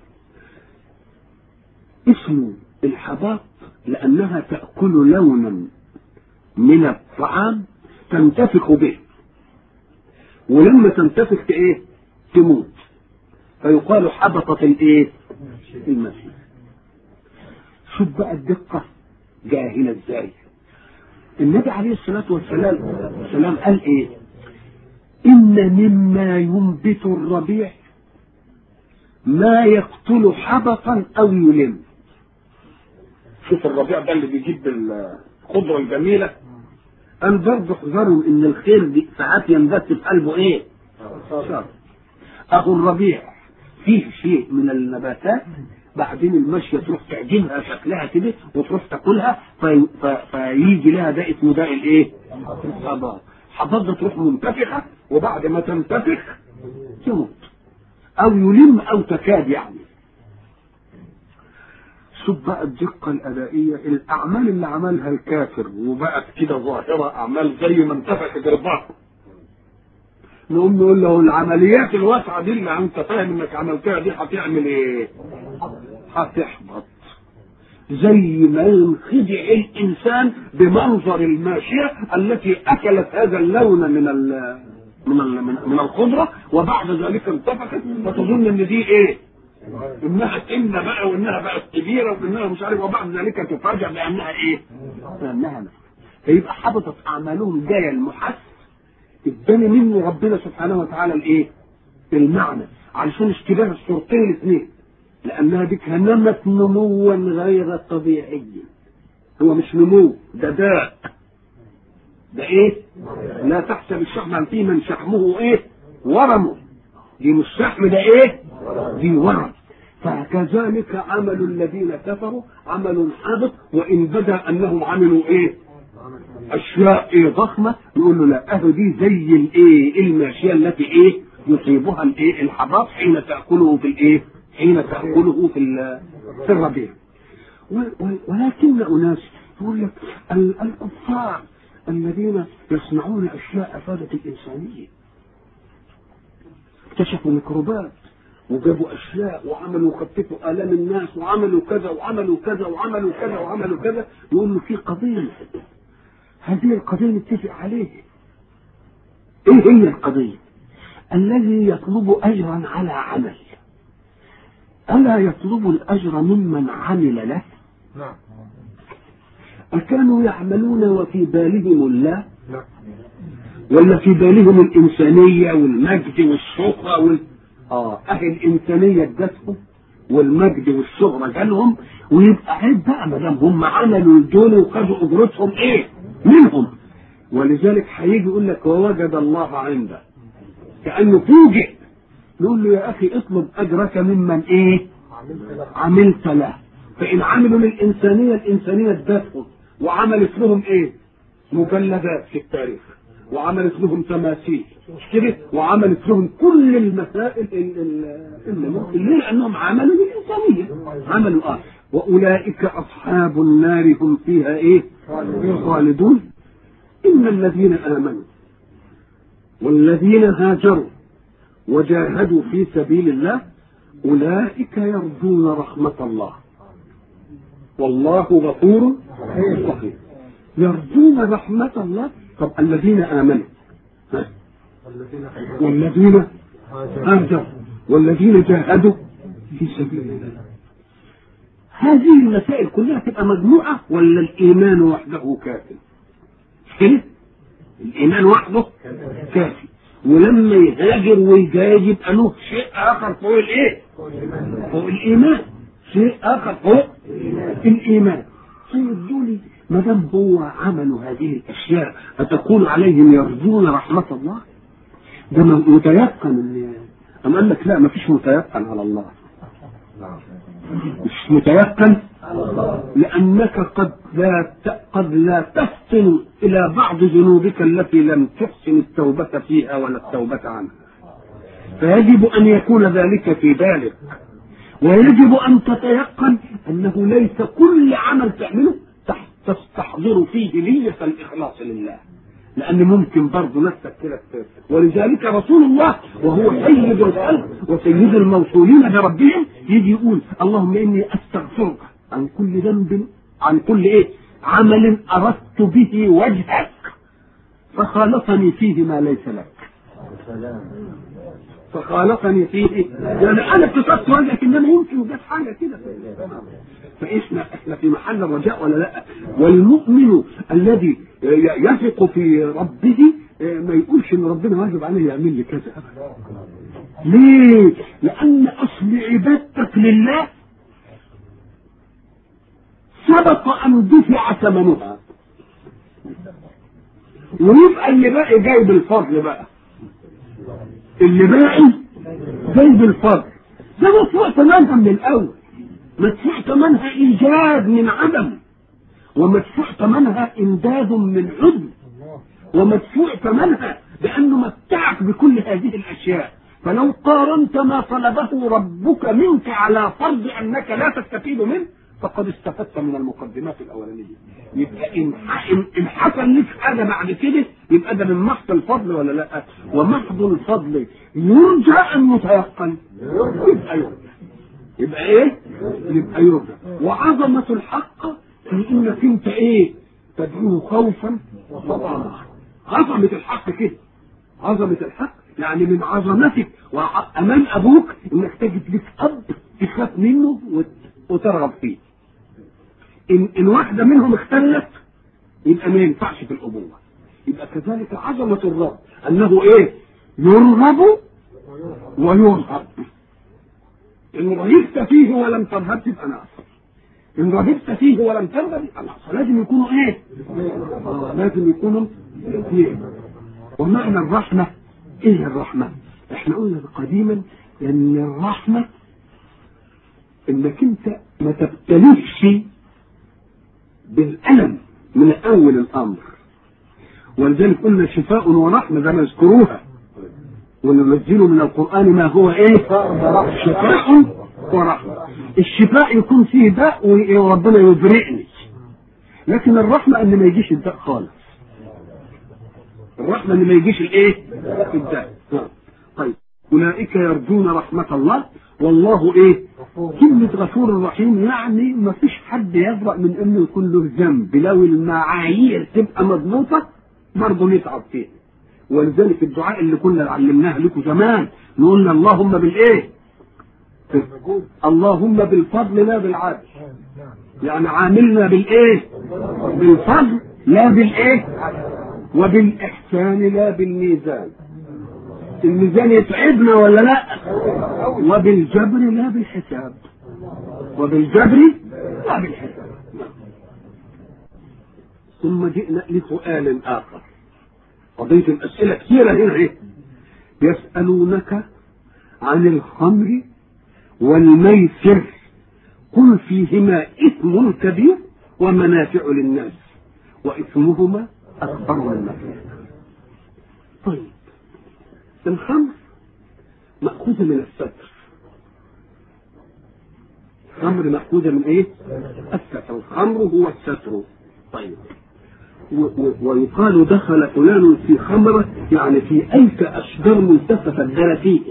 اسمه الحباط لأنها تأكل لونا من الطعام تنتفخ به ولما تنتفخ ايه تموت فيقال حبطت الايه المسيح شوف بقى الدقة جاء هنا ازاي النبي عليه الصلاة والسلام السلام قال ايه إن مما ينبت الربيع ما يقتل حبطا أو يلم شوف الربيع ده اللي بيجيب الخضرة الجميلة قال برضه احذروا ان الخير دي ساعات ينبت في قلبه ايه؟ شر اهو الربيع فيه شيء من النباتات بعدين المشية تروح تعجبها شكلها كده وتروح تاكلها في في فيجي لها ده اسمه ده الايه؟ الحباط الحباط ده تروح منتفخة وبعد ما تنتفخ تموت او يلم او تكاد يعني شوف بقى الدقة الأدائية الأعمال اللي عملها الكافر وبقت كده ظاهرة أعمال زي ما انتفخ جربها نقوم نقول له العمليات الواسعة دي اللي أنت فاهم إنك عملتها دي هتعمل إيه؟ هتحبط زي ما ينخدع الإنسان بمنظر الماشية التي أكلت هذا اللون من ال من ال من الخضرة وبعد ذلك انتفخت فتظن إن دي إيه؟ انها تمنى بقى وانها بقت كبيره وانها مش عارف وبعد ذلك تفاجأ بانها ايه؟ بانها نفس فيبقى حبطت اعمالهم جايه المحس اداني منه ربنا سبحانه وتعالى الايه؟ المعنى علشان اشتباه الصورتين الاثنين لانها دي نمت نموا غير طبيعي هو مش نمو ده داء ده ايه لا تحسب الشحم فيه من شحمه ايه ورمه دي مش شحم ده ايه دي ورم فكذلك عمل الذين كفروا عمل حابط وان بدا انهم عملوا ايه اشياء ايه ضخمه نقول له لا اهو دي زي الايه الماشيه التي ايه يصيبها الايه الحباط حين تاكله في الايه حين تاكله في في الربيع ولكن اناس يقول لك الكفار الذين يصنعون اشياء افادت الانسانيه اكتشفوا ميكروبات وجابوا اشياء وعملوا خففوا الام الناس وعملوا كذا وعملوا كذا وعملوا كذا وعملوا كذا يقول له في قضيه هذه القضيه نتفق عليها ايه هي القضيه الذي يطلب اجرا على عمل الا يطلب الاجر ممن عمل له نعم أكانوا يعملون وفي بالهم الله ولا في بالهم الإنسانية والمجد والشهرة وال... آه أهل الإنسانية ادتهم والمجد والشهرة جالهم ويبقى عيب بقى ما دام هم عملوا الدول وخدوا أجرتهم إيه؟ منهم ولذلك هيجي يقول لك ووجد الله عنده كأنه فوجئ نقول له يا أخي اطلب أجرك ممن إيه؟ عملت له فإن عملوا للإنسانية الإنسانية ادتهم وعملت لهم إيه؟ مجلدات في التاريخ وعملت لهم تماثيل مش كده؟ وعملت لهم كل المسائل اللي ممكن ليه؟ لأنهم عملوا للإنسانية عملوا آه وأولئك أصحاب النار هم فيها إيه؟ خالدون إن الذين آمنوا والذين هاجروا وجاهدوا في سبيل الله أولئك يرجون رحمة الله والله غفور رحيم يرجون رحمة الله طب الذين آمنوا ها؟ والذين هاجروا والذين جاهدوا في سبيل الله هذه المسائل كلها تبقى مجموعة ولا الإيمان وحده كافي؟ كده؟ الإيمان وحده كافي ولما يهاجر ويجاهد يبقى له شيء آخر فوق الإيه؟ فوق الإيمان شيء آخر فوق الإيمان طيب دول ما دام هو عملوا هذه الأشياء أتكون عليهم يرجون رحمة الله؟ ده متيقن ان أم قال لك لا ما فيش متيقن على الله مش متيقن لأنك قد لا قد لا تفطن إلى بعض ذنوبك التي لم تحسن التوبة فيها ولا التوبة عنها فيجب أن يكون ذلك في بالك ويجب أن تتيقن أنه ليس كل عمل تعمله تستحضر فيه نية الإخلاص لله لأن ممكن برضه نفسك كده ولذلك رسول الله وهو سيد الخلق وسيد الموصولين بربهم يجي يقول اللهم إني أستغفرك عن كل ذنب عن كل إيه عمل أردت به وجهك فخالطني فيه ما ليس لك فخالطني فيه يعني انا اتصلت وجهك انما يمكن وجدت حاجه كده فاحنا احنا في محل الرجاء ولا لا والمؤمن الذي يثق في ربه ما يقولش ان ربنا واجب عليه يعمل لي كذا ابدا ليه؟ لان اصل عبادتك لله سبق ان دفع ثمنها ويبقى اللي باقي جايب الفضل بقى اللي باقي جايب الفضل ده مدفوع ثمنها من الاول مدفوع ثمنها ايجاد من عدم ومدفوع ثمنها امداد من عدم ومدفوع ثمنها بانه متعك بكل هذه الاشياء فلو قارنت ما طلبه ربك منك على فرض انك لا تستفيد منه فقد استفدت من المقدمات الاولانيه يبقى ان ان حصل لك حاجه بعد كده يبقى ده من محض الفضل ولا لا ومحض الفضل يرجى ان يتيقن يبقى يرجى يبقى ايه يبقى يرجى وعظمه الحق في انك انت ايه تدعوه خوفا وطمعا عظمه الحق كده عظمه الحق يعني من عظمتك امام ابوك انك تجد لك اب تخاف منه وترغب فيه ان ان واحده منهم اختلت يبقى ما ينفعش في الابوه يبقى كذلك عظمه الرب انه ايه يرغب ويرهب ان رغبت فيه ولم ترهب تبقى ناقص ان رغبت فيه ولم ترغب يبقى ناقص لازم يكونوا ايه آه لازم يكونوا الاثنين ومعنى الرحمة ايه الرحمة احنا قلنا قديما ان الرحمة انك انت ما تبتليش بالألم من أول الأمر ولذلك قلنا شفاء ورحمة زي ما يذكروها وننزل من القرآن ما هو إيه؟ شفاء ورحمة الشفاء يكون فيه داء وربنا يبرئني لكن الرحمة ان ما يجيش الداء خالص الرحمة ان ما يجيش الايه الداء طيب اولئك يرجون رحمة الله والله ايه كلمة غفور رحيم يعني ما فيش حد يبرأ من انه يكون له ذنب لو المعايير تبقى مضبوطة برضه نتعب فيه ولذلك الدعاء اللي كنا علمناه لكم زمان نقول اللهم بالايه اللهم بالفضل لا بالعدل يعني عاملنا بالايه بالفضل لا بالايه وبالاحسان لا بالميزان الميزان يتعبنا ولا لا وبالجبر لا بالحساب وبالجبر لا بالحساب ثم جئنا لسؤال اخر قضيه الاسئله كثيره هنا ايه يسالونك عن الخمر والميسر قل فيهما إثم كبير ومنافع للناس وإثمهما أكبر من نفعهما طيب الخمر مأخوذة من الستر الخمر مأخوذة من إيه؟ الستر الخمر هو الستر طيب ويقال دخل فلان في خمرة يعني في أيك أشجار ملتفة فيه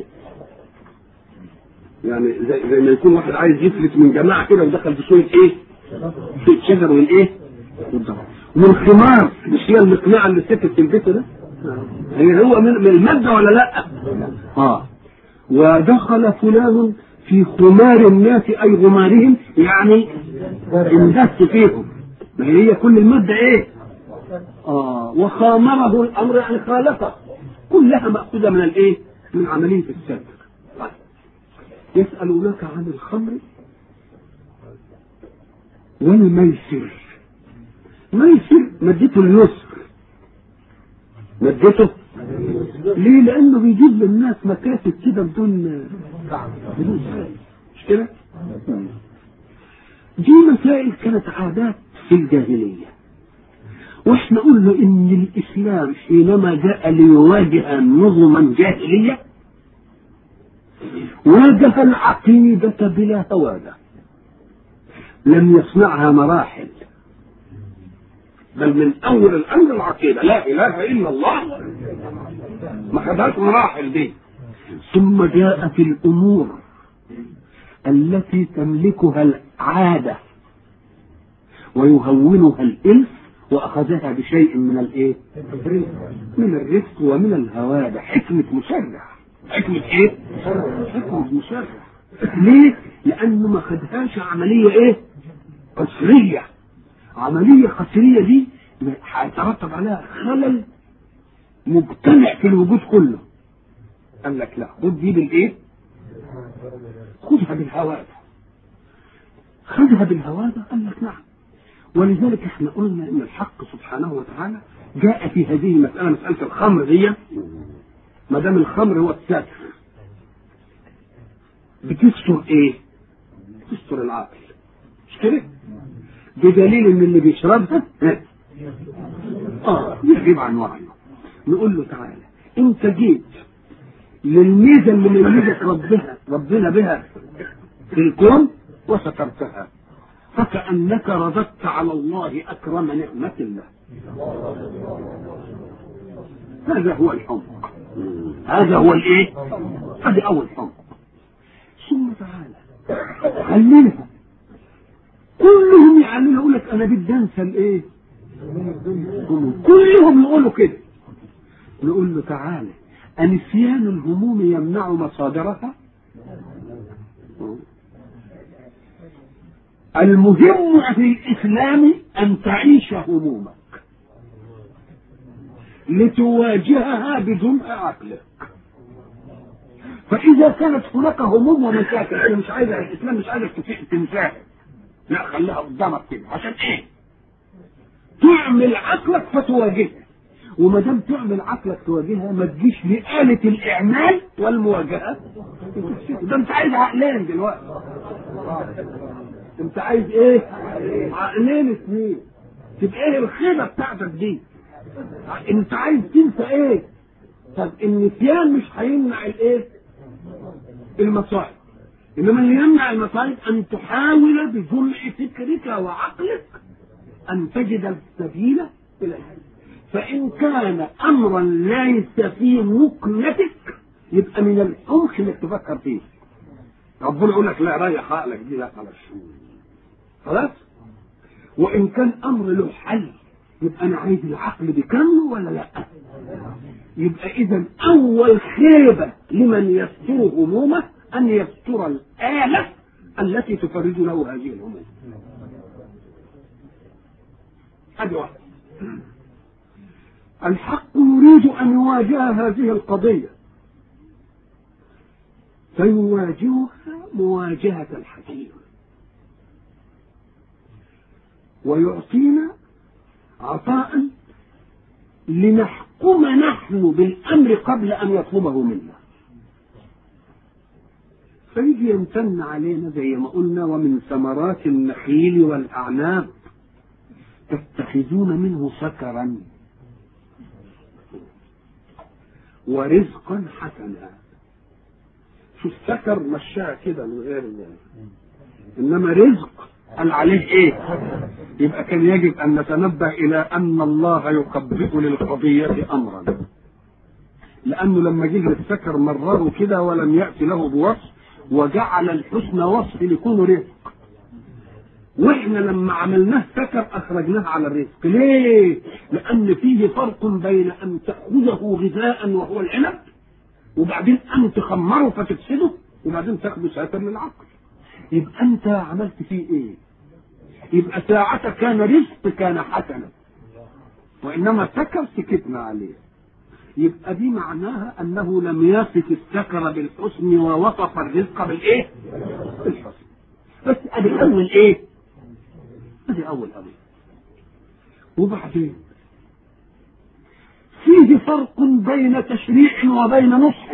يعني زي, زي ما يكون واحد عايز يفلت من جماعه كده ودخل في شويه ايه؟ شويه شجر والايه؟ والخمار مش هي المقنعه اللي الست بتلبسها ده؟ هي هو من, من الماده ولا لا؟ اه ودخل فلان في خمار الناس اي غمارهم يعني اندس فيهم ما هي كل الماده ايه؟ اه وخامره الامر يعني خالفه كلها ماخوذه من الايه؟ من عمليه الستر يسألونك عن الخمر والميسر ميسر مدته اليسر مدته ليه لانه بيجيب للناس مكاسب كده بدون فلوس مش كده دي مسائل كانت عادات في الجاهليه واحنا قلنا ان الاسلام حينما جاء ليواجه نظما جاهليه واجه العقيدة بلا هوادة لم يصنعها مراحل بل من أول الأمر العقيدة لا إله إلا الله ما خدهاش مراحل دي ثم جاء في الأمور التي تملكها العادة ويهونها الإلف وأخذها بشيء من الإيه؟ من الرفق ومن الهوادة حكمة مشرع حكمة ايه؟ حكمة مشرع ليه؟ لأنه ما خدهاش عملية ايه؟ قصرية عملية قصرية دي هيترتب عليها خلل مجتمع في الوجود كله قال لك لا خد دي بالايه؟ خدها بالهوادة خدها بالهوادة قال لك نعم ولذلك احنا قلنا ان الحق سبحانه وتعالى جاء في هذه المسألة مسألة الخمر دي ما دام الخمر هو الستر بتستر ايه؟ بتستر العقل مش كده؟ بدليل ان اللي بيشربها اه يغيب عن وعيه نقول له تعالى انت جيت للميزه اللي من ميزه ربها ربنا بها في الكون وسترتها فكأنك رددت على الله أكرم نعمة الله هذا هو الحمق هذا هو الايه هذا اول حمق ثم تعالى خلينا كلهم يعني يقول لك انا بدي انسى الايه كلهم يقولوا كده نقول له تعالى أنسيان الهموم يمنع مصادرها المهم في الإسلام أن تعيش همومك لتواجهها بجمع عقلك فإذا كانت هناك هموم ومشاكل أنا مش عايز الإسلام مش عايزك تنساها لا خليها قدامك كده عشان إيه؟ تعمل عقلك فتواجهها وما دام تعمل عقلك تواجهها ما تجيش لآلة الإعمال والمواجهة ده أنت عايز عقلين دلوقتي أنت عايز إيه؟ عقلين اثنين تبقى إيه الخيبة بتاعتك دي؟ أنت عايز تنسى إيه؟ طب النسيان مش هيمنع الإيه؟ المصائب إنما اللي يمنع المصائب أن تحاول بجمع فكرك وعقلك أن تجد السبيل إليه فإن كان أمرا ليس في مكنتك يبقى من الحمق إنك تفكر فيه ربنا يقول لك لا ريح عقلك دي لا خلاص خلاص وإن كان أمر له حل يبقى أنا عايز العقل بكامله ولا لا يبقى إذا أول خيبة لمن يستر همومه أن يستر الآلة التي تفرج له هذه الهموم هذه واحدة الحق يريد أن يواجه هذه القضية فيواجهها مواجهة الحكيم ويعطينا عطاء لنحكم نحن بالأمر قبل أن يطلبه منا فيجي يمتن علينا زي ما قلنا ومن ثمرات النخيل والأعناب تتخذون منه سكرا ورزقا حسنا شو السكر مشاها كده من غير انما رزق قال عليه ايه يبقى كان يجب ان نتنبه الى ان الله يقبض للقضية امرا لانه لما جه للسكر مرره كده ولم يأتي له بوصف وجعل الحسن وصف لكون رزق واحنا لما عملناه سكر اخرجناه على الرزق ليه لان فيه فرق بين ان تاخذه غذاء وهو العنب وبعدين ان تخمره فتفسده وبعدين تاخده سكر للعقل يبقى انت عملت فيه ايه يبقى ساعتك كان رزق كان حسنا وانما سكر سكتنا عليه يبقى دي معناها انه لم يصف السكر بالحسن ووصف الرزق بالايه بالحسن بس ادي اول ايه ادي اول امر وبعدين فيه فرق بين تشريع وبين نصح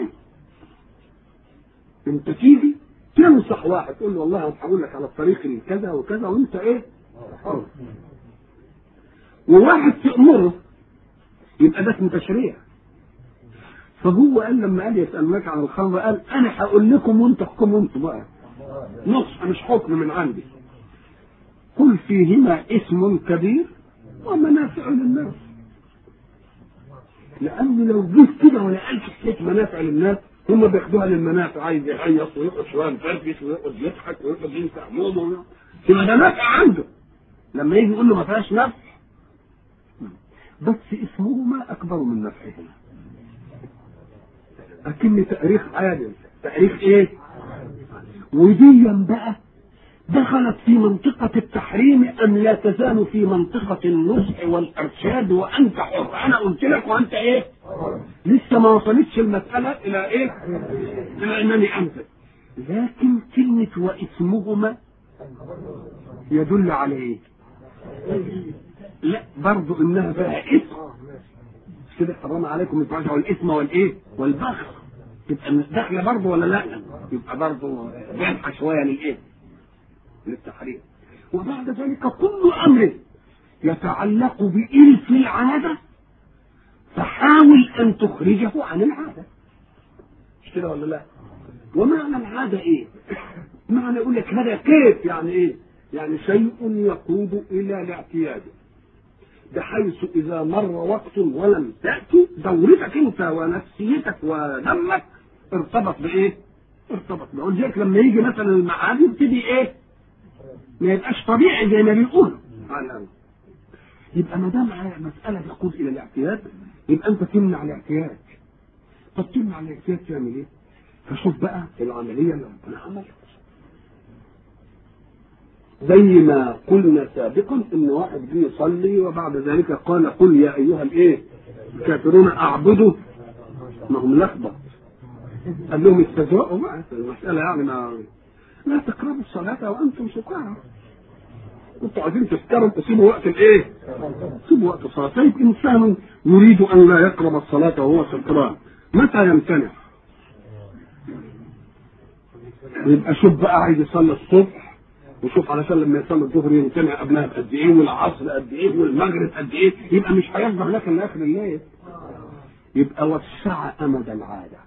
انت تيجي تنصح واحد تقول له والله هقول لك على الطريق الكذا وكذا وانت ايه حر وواحد تأمره يبقى ده اسمه تشريع فهو قال لما قال يسألونك عن الخمر قال انا هقول لكم وانتوا احكموا انتوا بقى نصح مش حكم من عندي قل فيهما اسم كبير ومنافع للناس لأنه لو جه كده ولا قال حكاية منافع للناس هم بياخدوها للمنافع عايز يهيص ويقعد شويه مفرفش ويقعد يضحك ويقعد ينسى همومه يبقى ده نافع عنده لما يجي يقول له ما فيهاش نفع بس اسمهما اكبر من نفعهما اكن تاريخ عادل تاريخ ايه وديا بقى دخلت في منطقة التحريم أم لا تزال في منطقة النصح والإرشاد وأنت حر أنا قلت لك وأنت إيه؟ لسه ما وصلتش المسألة إلى إيه؟ إلى أنني أنت لكن كلمة واسمهما يدل على إيه؟ لا برضو إنها بقى اسم كده حرام عليكم تراجعوا الاسم والإيه؟ والبخس تبقى داخلة برضو ولا لا؟ يبقى برضو جامحة شوية للإيه؟ للتحريم وبعد ذلك كل امر يتعلق بإلف العادة فحاول أن تخرجه عن العادة مش كده ولا لا؟ ومعنى العادة إيه؟ معنى يقول لك هذا كيف يعني إيه؟ يعني شيء يقود إلى الاعتياد بحيث إذا مر وقت ولم تأتي دورتك أنت ونفسيتك ودمك ارتبط بإيه؟ ارتبط بقى ولذلك لما يجي مثلا المعاد يبتدي إيه؟ ما يبقاش طبيعي زي ما بيقولوا يبقى ما دام مسألة تقود إلى الاعتياد يبقى أنت تمنع الاعتياد طب تمنع الاعتياد تعمل إيه؟ فشوف بقى العملية اللي ربنا عملها زي ما قلنا سابقا ان واحد جه يصلي وبعد ذلك قال قل يا ايها الايه الكافرون اعبدوا ما هم لخبط قال لهم استهزئوا بقى المساله يعني ما لا تقربوا الصلاه وانتم سكارى كنتوا عايزين تسكروا تسيبوا وقت الايه؟ سيبوا وقت الصلاه طيب انسان يريد ان لا يقرب الصلاه وهو سكران متى يمتنع؟ يبقى شوف بقى عايز يصلي الصبح وشوف علشان لما يصلي الظهر يمتنع قبلها بقد ايه والعصر قد ايه والمغرب قد ايه يبقى مش هيصبح لك الا اخر الليل يبقى وسع امد العاده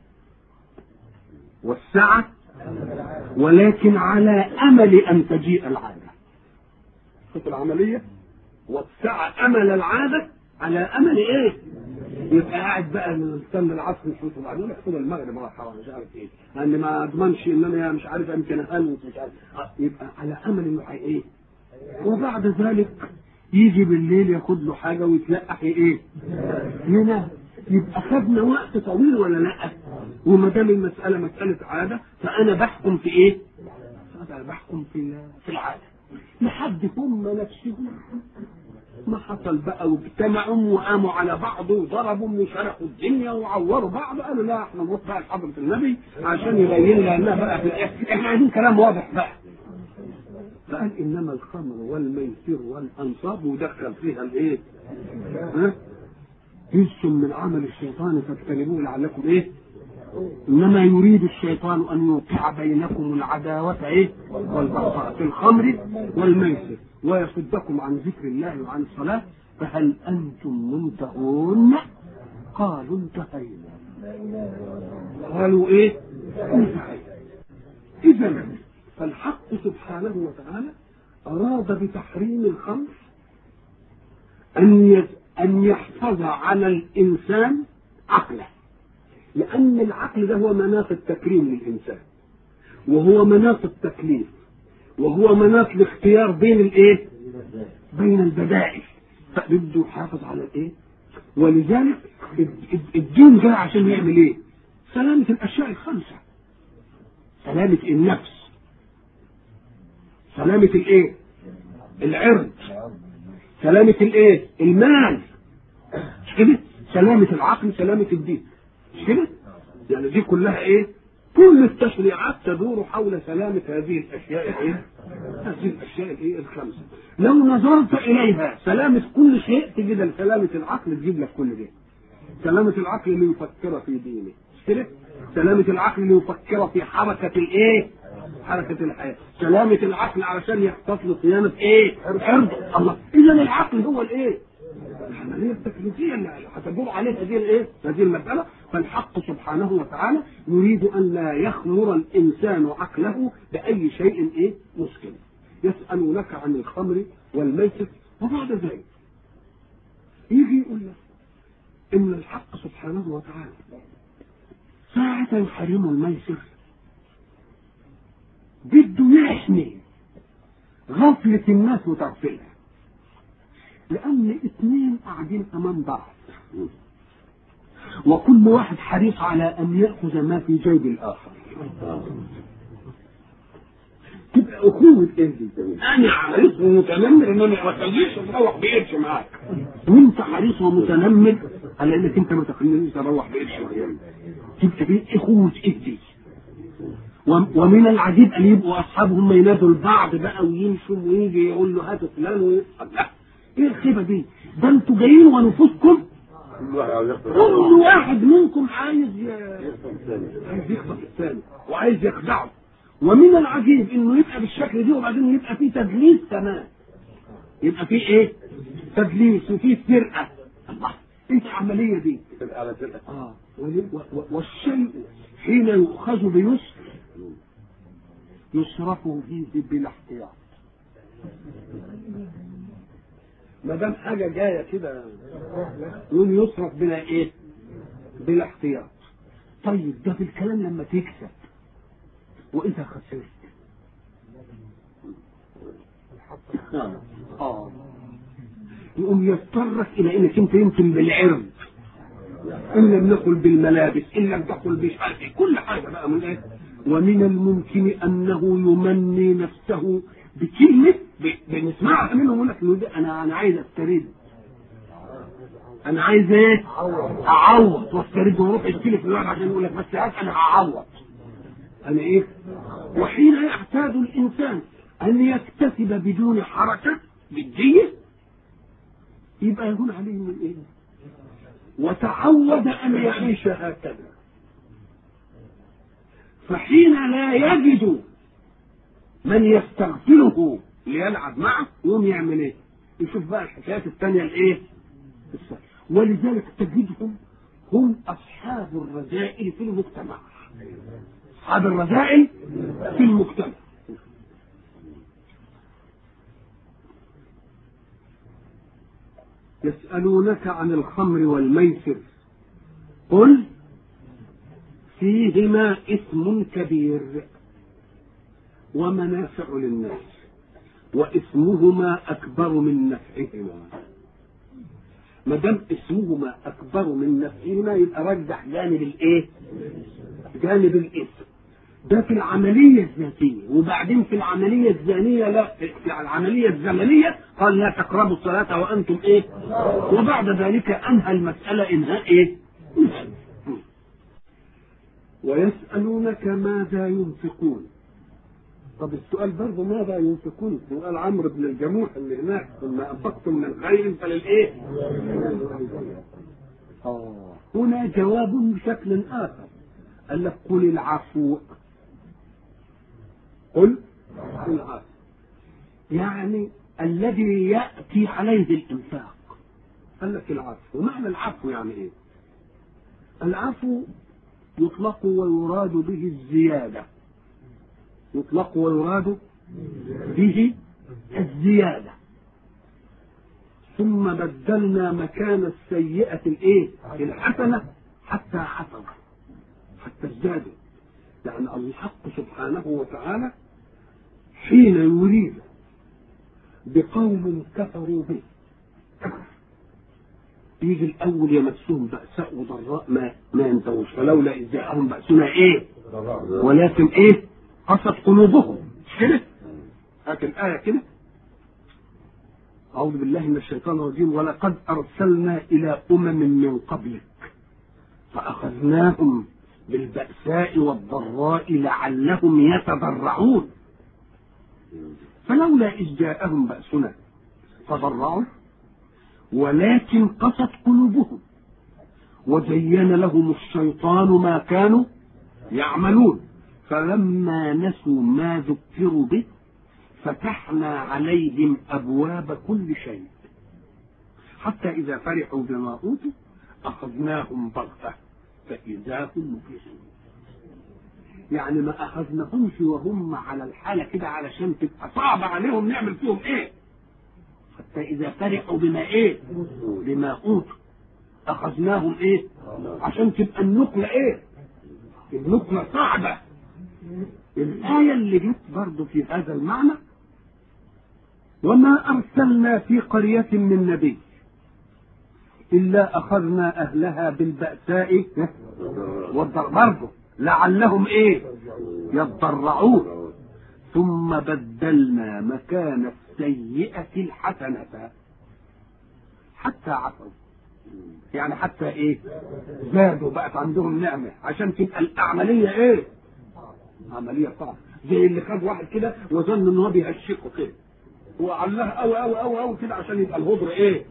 وسع ولكن على امل ان تجيء العاده شوف العمليه وسع امل العاده على امل ايه يبقى قاعد بقى مستنى العصر نشوف وبعدين يحصل المغرب راح مش عارف ايه لان ما اضمنش ان انا مش عارف يمكن اهلوس مش عارف آه، يبقى على امل انه هي ايه وبعد ذلك يجي بالليل ياخد له حاجه ويتلقح ايه ينام يبقى خدنا وقت طويل ولا لا وما دام المساله مساله عاده فانا بحكم في ايه انا بحكم في في العاده لحد هم نفسهم ما حصل بقى واجتمعوا وقاموا على بعض وضربوا وشرحوا الدنيا وعوروا بعض قالوا لا احنا نروح بقى لحضره النبي عشان يبين لنا بقى في الاخر احنا عايزين كلام واضح بقى فقال انما الخمر والميسر والانصاب ودخل فيها الايه؟ ها؟ جزء من عمل الشيطان فاجتنبوه لعلكم ايه؟ انما يريد الشيطان ان يوقع بينكم العداوه ايه؟ والبغضاء في الخمر والميسر ويصدكم عن ذكر الله وعن الصلاه فهل انتم منتهون؟ قالوا انتهينا. قالوا ايه؟ انتهينا. اذا فالحق سبحانه وتعالى اراد بتحريم الخمر ان ان يحفظ على الانسان عقله لأن العقل ده هو مناط التكريم للإنسان وهو مناط التكليف وهو مناط الاختيار بين الإيه؟ بين البدائل فبده يحافظ على الإيه؟ ولذلك الدين جاء عشان يعمل إيه؟ سلامة الأشياء الخمسة سلامة النفس سلامة الإيه؟ العرض سلامة الإيه؟ المال مش كده؟ سلامة العقل سلامة الدين مش كده؟ يعني دي كلها ايه؟ كل التشريعات تدور حول سلامة هذه الأشياء الايه؟ هذه الأشياء الايه؟ الخمسة. لو نظرت إليها سلامة كل شيء تجد سلامة العقل تجيب لك كل ده. سلامة العقل ليفكر في دينه، مش كده؟ سلامة العقل ليفكر في حركة الايه؟ حركة الحياة، سلامة العقل علشان يحتفظ لصيانة ايه؟ عرض الله، إذا العقل هو الايه؟ العمليه التكليفيه اللي هتدور عليه هذه الايه؟ هذه المساله فالحق سبحانه وتعالى يريد ان لا يخمر الانسان عقله باي شيء ايه؟ مسكن. يسالونك عن الخمر والميسر وبعد ذلك يجي يقول لك ان الحق سبحانه وتعالى ساعة يحرم الميسر بده يحمي غفلة الناس وتغفلها لأن اثنين قاعدين أمام بعض وكل واحد حريص على أن يأخذ ما في جيب الآخر تبقى أخوة إيه دي؟ أنا حريص ومتنمر إن أنا ما تخليش أروح بقرش معاك وأنت حريص ومتنمر على إنك أنت ما تخلينيش أروح بقرش معاك تبقى دي أخوة إيه دي؟ ومن العجيب أن يبقوا أصحابهم ينادوا البعض بقى ويمشوا ويجي يقول له هات فلان ويسأل لا ايه الخيبه دي؟ ده انتوا جايين ونفوسكم كل واحد منكم عايز ي... عايز يخطف الثاني وعايز يخدعه ومن العجيب انه يبقى بالشكل دي وبعدين يبقى فيه تدليس كمان يبقى فيه ايه؟ تدليس وفيه سرقه الله ايه العمليه دي؟ اه والشيء حين يؤخذ بيسر يصرفه فيه بلا احتياط ما دام حاجه جايه كده يقول يصرف بلا ايه؟ بلا احتياط. طيب ده في الكلام لما تكسب وانت خسرت. اه يقوم يضطرك الى انك انت يمكن بالعرض ان لم نقل بالملابس ان لم تقل مش عارف إيه، كل حاجه بقى من ايه ومن الممكن انه يمني نفسه بكلمه بنسمعها منهم يقول لك انا انا عايز استرد انا عايز ايه؟ اعوض واسترد واروح استلف الواحد عشان يقول لك بس هات انا هعوض انا ايه؟ وحين يعتاد الانسان ان يكتسب بدون حركه بالدية يبقى يهون عليه من ايه وتعود ان يعيش هكذا فحين لا يجد من يستغفله ليلعب معه يقوم يعمل ايه يشوف بقى الحكايات الثانيه الايه ولذلك تجدهم هم اصحاب الرذائل في المجتمع اصحاب الرذائل في المجتمع يسألونك عن الخمر والميسر قل فيهما إثم كبير ومنافع للناس وإثمهما أكبر من نفعهما ما دام اسمهما أكبر من نفعهما يبقى رجح جانب الإيه؟ جانب الإثم ده في العملية الذاتية وبعدين في العملية الزانية لا في العملية الزمنية قال لا تقربوا الصلاة وأنتم إيه وبعد ذلك أنهى المسألة إنهاء إيه ويسألونك ماذا ينفقون طب السؤال برضه ماذا ينفقون سؤال عمرو بن الجموح اللي هناك ثم أنفقتم من خير فللإيه آه هنا جواب بشكل آخر قال لك قل العفو قل العفو يعني الذي يأتي عليه الإنفاق قال لك العفو ومعنى العفو يعني إيه العفو يطلق ويراد به الزيادة يطلق ويراد به الزيادة ثم بدلنا مكان السيئة الايه الحسنة حتى عفوا حتى ازدادوا لأن الحق سبحانه وتعالى حين يريد بقوم كفروا به يجي الاول يمسهم بأساء وضراء ما ما ينتهوش فلولا اذ جاءهم بأسنا ايه ولكن ايه قست قلوبهم كده هات الآية كده أعوذ بالله من الشيطان الرجيم ولقد أرسلنا إلى أمم من قبلك فأخذناهم بالبأساء والضراء لعلهم يتضرعون فلولا إذ جاءهم بأسنا تضرعوا ولكن قست قلوبهم وزين لهم الشيطان ما كانوا يعملون فلما نسوا ما ذكروا به فتحنا عليهم ابواب كل شيء حتى اذا فرحوا بما اوتوا اخذناهم بغته فاذا هم مفلسون يعني ما اخذناهمش وهم على الحاله كده علشان تبقى صعب عليهم نعمل فيهم ايه حتى اذا فرحوا بما ايه بما اوتوا اخذناهم ايه عشان تبقى النقله ايه النقله صعبه الآية اللي جت برضه في هذا المعنى وما أرسلنا في قرية من نبي إلا أخذنا أهلها بالبأساء والضر برضه لعلهم إيه يضرعون ثم بدلنا مكان السيئة الحسنة حتى عفوا يعني حتى ايه زادوا بقت عندهم نعمة عشان تبقى العملية ايه عملية صعبة زي اللي خد واحد كده وظن ان هو بيهشكه كده وعلاه قوي قوي قوي قوي كده عشان يبقى الهدر ايه؟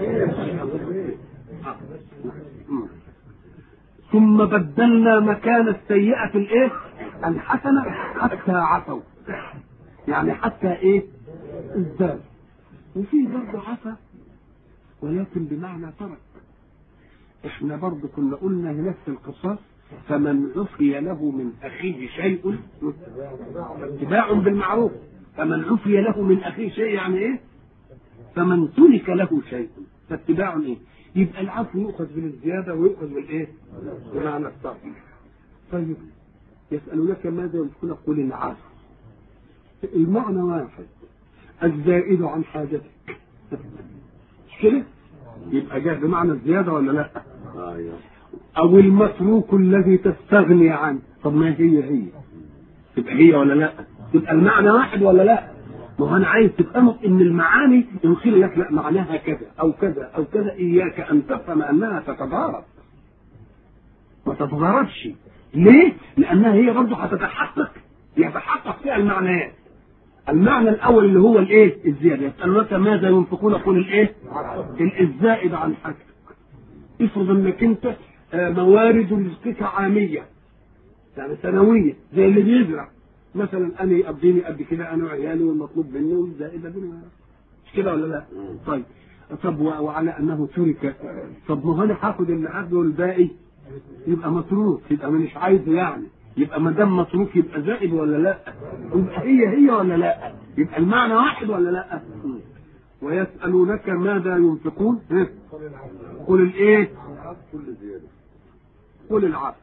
ثم بدلنا مكان السيئة الايه؟ الحسنة حتى عفوا يعني حتى ايه؟ ازداد وفي برضه عفا ولكن بمعنى ترك احنا برضه كنا قلنا هناك في القصاص فمن عفي له من اخيه شيء اتباع بالمعروف فمن عفي له من اخيه شيء يعني ايه فمن ترك له شيء فاتباع ايه يبقى العفو يؤخذ بالزياده ويؤخذ بالايه بمعنى الصرف طيب يسالونك ماذا يمكن قل العفو المعنى واحد الزائد عن حاجتك مش كده يبقى جاء بمعنى الزياده ولا لا او المتروك الذي تستغني عنه طب ما هي هي تبقى هي ولا لا تبقى المعنى واحد ولا لا ما هو انا عايز تفهموا ان المعاني يمكن لك لا معناها كذا او كذا او كذا اياك ان تفهم انها تتضارب ما تتضاربش ليه؟ لانها هي برضه هتتحقق يتحقق فيها المعنيات المعنى الاول اللي هو الايه الزياده يسالونك ماذا ينفقون قل الايه الزائد عن حاجتك افرض انك انت آه، موارد رزقك عاميه يعني سنويه زي اللي بيزرع مثلا انا يقضيني قد كده انا وعيالي والمطلوب مني والزائده دي مش كده ولا لا؟ طيب طب و- وعلى انه ترك طب ما هو انا هاخد اللي هاخده والباقي يبقى متروك يبقى مش عايزه يعني يبقى ما دام متروك يبقى زائد ولا لا؟ يبقى هي هي ولا لا؟ يبقى المعنى واحد ولا لا؟ ويسألونك ماذا ينفقون؟ ها؟ قل الايه؟ كل زيادة قل العفو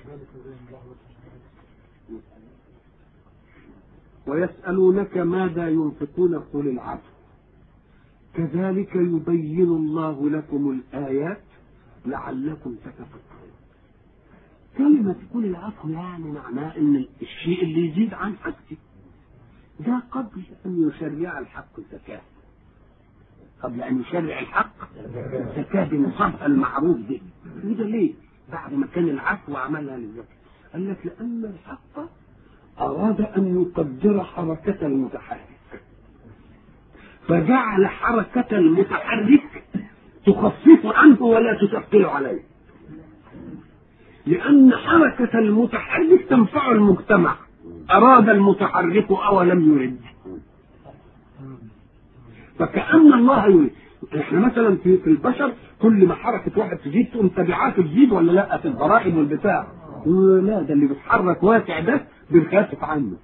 ويسألونك ماذا ينفقون قل العفو كذلك يبين الله لكم الآيات لعلكم تتفكرون كلمة قل العفو يعني معناه ان الشيء اللي يزيد عن حاجتي ده قبل ان يشرع الحق الزكاة قبل ان يشرع الحق الزكاة بنصابها المعروف به وده ليه؟ بعد ما كان العفو عملها للزكاة قال لك لأن الحق أراد أن يقدر حركة المتحرك فجعل حركة المتحرك تخفف عنه ولا تثقل عليه لأن حركة المتحرك تنفع المجتمع أراد المتحرك أو لم يرد فكأن الله يريد احنا مثلا في في البشر كل ما حركة واحد تزيد تقوم تبعاته تزيد ولا لا في الضرائب والبتاع لا ده اللي بيتحرك واسع ده بنخفف عنه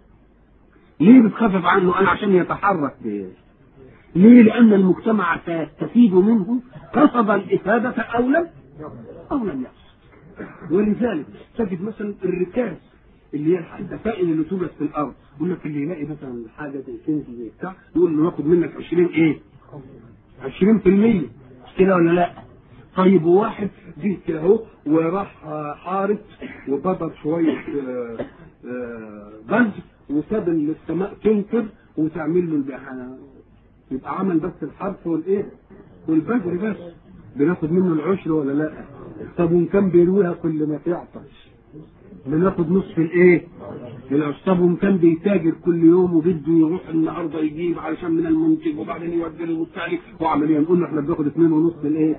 ليه بتخفف عنه انا عشان يتحرك بيه. ليه لان المجتمع سيستفيد منه قصد الافاده او لم او لم يقصد ولذلك تجد مثلا الركاز اللي هي الدفائن اللي توجد في الارض يقول لك اللي يلاقي مثلا حاجه زي كنز زي بتاع يقول له ناخد منك 20 ايه 20% مش كده ولا لا طيب وواحد جه كده اهو وراح آه، حارس وبدر شويه آه، آه، بذر وساب السماء تنكر وتعمل له البحانة يبقى عمل بس الحرث والايه والبذر بس بناخد منه العشر ولا لا طب وان كان بيرويها كل ما تعطش بناخد نصف الايه العشر طب وان كان بيتاجر كل يوم وبده يروح النهارده يجيب علشان من المنتج وبعدين يودي للمستهلك وعمليا نقول له احنا بناخد اثنين ونص الايه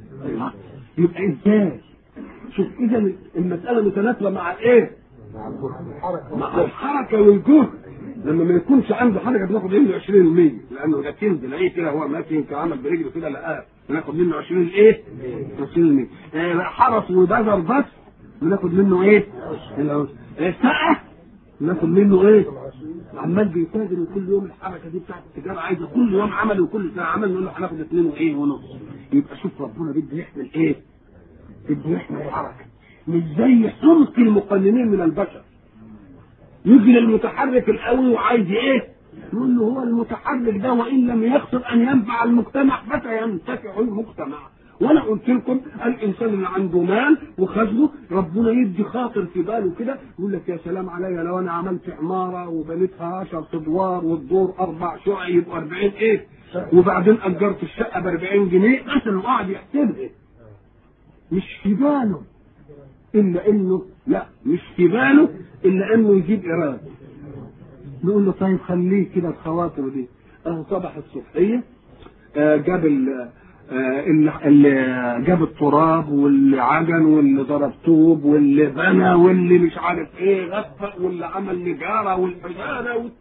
يبقى ازاي شوف اذا المساله متناسبه مع ايه مع الحركة مع الحركه والجهد لما ما يكونش عنده حركه بناخد منه 20% لانه ده كنز لاقيه كده هو ماشي يمكن عمل برجله كده لقاه بناخد منه 20 ايه 20% آه حرس وبذر بس بناخد منه ايه العشر. آه، سقه بناخد منه ايه عمال بيتاجر وكل يوم الحركه دي بتاعت التجاره عايزه كل يوم عمل وكل سنه عمل نقول له هناخد اثنين وايه ونص يبقى شوف ربنا بده يحمل ايه؟ بده يحمل الحركه مش زي حمق المقننين من البشر يجي للمتحرك القوي وعايز ايه؟ يقول له هو المتحرك ده وان لم يقصد ان ينفع المجتمع فسينتفع المجتمع وانا قلت لكم الانسان اللي عنده مال وخزنه ربنا يدي خاطر في باله كده يقول لك يا سلام عليا لو انا عملت عماره وبنيتها 10 ادوار والدور اربع شقق يبقوا 40 ايه وبعدين اجرت الشقه ب 40 جنيه مثلا وقعد يحسبها مش في باله الا انه لا مش في باله الا انه يجيب ايراد نقول له طيب خليه كده الخواطر دي اهو صبح الصبحيه آه، جاب ال آه، اللي اللي جاب التراب واللي عجن واللي ضرب طوب واللي بنى واللي مش عارف ايه غفق واللي عمل نجاره والحجاره وال...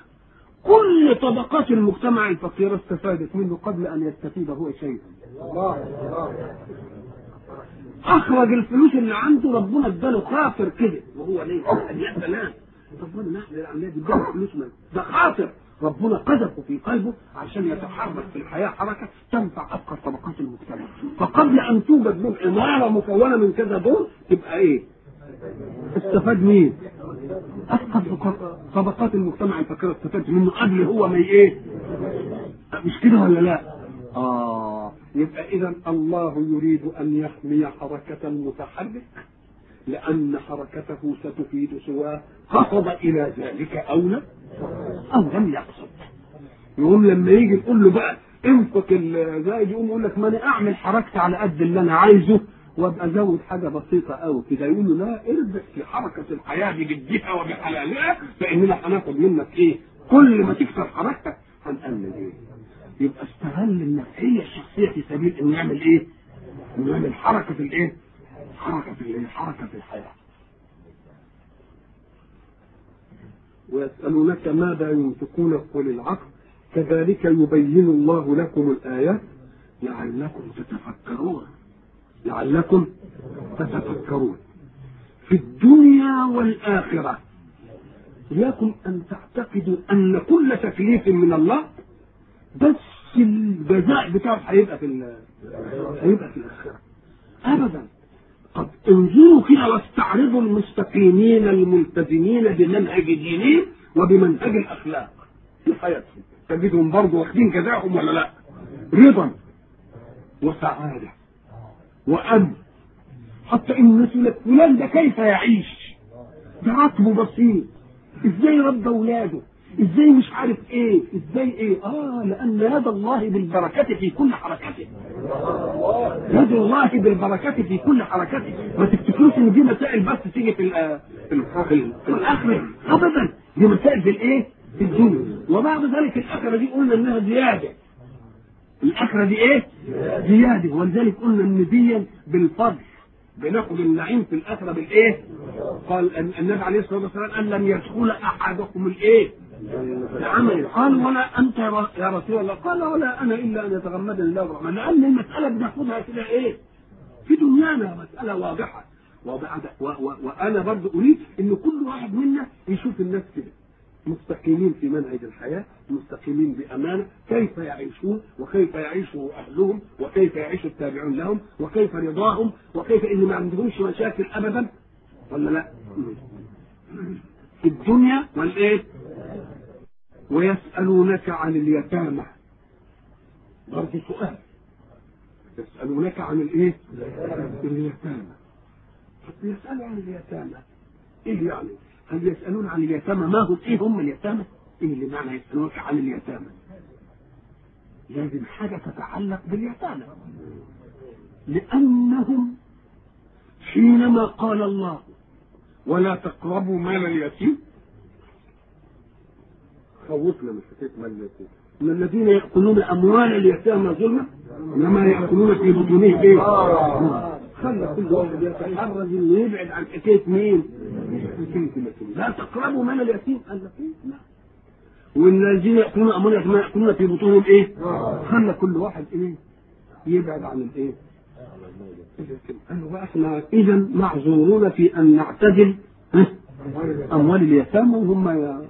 كل طبقات المجتمع الفقيرة استفادت منه قبل أن يستفيد هو شيئا الله الله أخرج الفلوس اللي عنده ربنا اداله خاطر كده وهو ليه؟ يا سلام طب وانا نعمل العملية دي اداله فلوس من ده خاطر ربنا قذفه في قلبه عشان يتحرك في الحياة حركة تنفع أفقر طبقات المجتمع فقبل أن توجد له عمارة مكونة من كذا دور تبقى إيه؟ استفاد مين؟ أفقر فقر- طبقات المجتمع الفقيرة استفاد منه قبل هو ما إيه؟ مش كده ولا لا؟ آه يبقى إذا الله يريد أن يحمي حركة المتحرك لأن حركته ستفيد سواه قصد إلى ذلك أو لا أو لم يقصد يقوم لما يجي تقول له بقى انفق الزائد يقوم يقول لك ما انا اعمل حركتي على قد اللي انا عايزه وابقى ازود حاجه بسيطه قوي كده يقول له لا اربح في حركه الحياه بجدها وبحلالها فاننا هناخد منك ايه؟ كل ما تكسر حركتك هنقلل ايه يبقى استغل النفسيه الشخصيه في سبيل انه يعمل ايه؟ انه يعمل حركه في الايه؟ حركه في الايه؟ حركه في الحياه ويسألونك ماذا ينفقون قل العقل كذلك يبين الله لكم الآيات لعلكم تتفكرون لعلكم تتفكرون في الدنيا والآخرة إياكم أن تعتقدوا أن كل تكليف من الله بس الجزاء بتاعه هيبقى في ال- هيبقى في الآخرة أبدا قد انظروا كده واستعرضوا المستقيمين الملتزمين بمنهج دينهم وبمنهج الأخلاق في حياتهم تجدهم برضه واخدين جزاءهم ولا لا؟ رضا وسعادة وأمن حتى إن الناس يقول لك فلان ده كيف يعيش؟ ده عقله بسيط ازاي ربى اولاده ازاي مش عارف ايه ازاي ايه اه لان يد الله بالبركه في كل حركته يد الله بالبركه في كل حركته ما تفتكروش ان دي مسائل بس تيجي في ال- في ال- في ال- في الاخره ابدا دي مسائل في الايه في الدنيا وبعد ذلك الاخره دي قلنا انها زياده الاخره دي ايه زياده ولذلك قلنا ان دي بالفضل بناخد النعيم في الاخره بالايه قال الن- النبي عليه الصلاه والسلام قال لن يدخل احدكم الايه العمل قال ولا انت يا ر- يا رسول الله قال ولا انا الا ان يتغمدني الله برحمه لان المساله بناخدها كده ايه في دنيانا مساله واضحه وبعد و و وانا برضه اريد ان كل واحد منا يشوف الناس كده مستقيمين في منهج الحياة مستقيمين بأمانة كيف يعيشون وكيف يعيش أهلهم وكيف يعيش التابعون لهم وكيف رضاهم وكيف إن ما عندهمش مشاكل أبدا ولا لا في الدنيا والإيه ويسألونك عن اليتامى برضه سؤال يسألونك عن الإيه اليتامى طب يسألوا عن اليتامى إيه يعني هل يسألون عن اليتامى ما هم إيه هم اليتامى إيه اللي معنى يسألونك عن اليتامى لازم حاجة تتعلق باليتامى لأنهم حينما قال الله ولا تقربوا مال اليتيم خوفنا من حكايه مال اليتيم ان الذين ياكلون اموال اليتامى ظلما انما ياكلون في بطونهم ايه؟ خلى كل واحد يتحرز انه يبعد عن حكايه مين؟ حكايه اليتيم لا تقربوا مال اليتيم قال لك ايه؟ لا وان الذين ياكلون اموال اليتامى ياكلون في بطونهم ايه؟ خلى كل واحد ايه؟ يبعد عن الايه؟ قالوا بقى احنا اذا معذورون في ان نعتزل ها؟ اموال اليتامى وهم ي...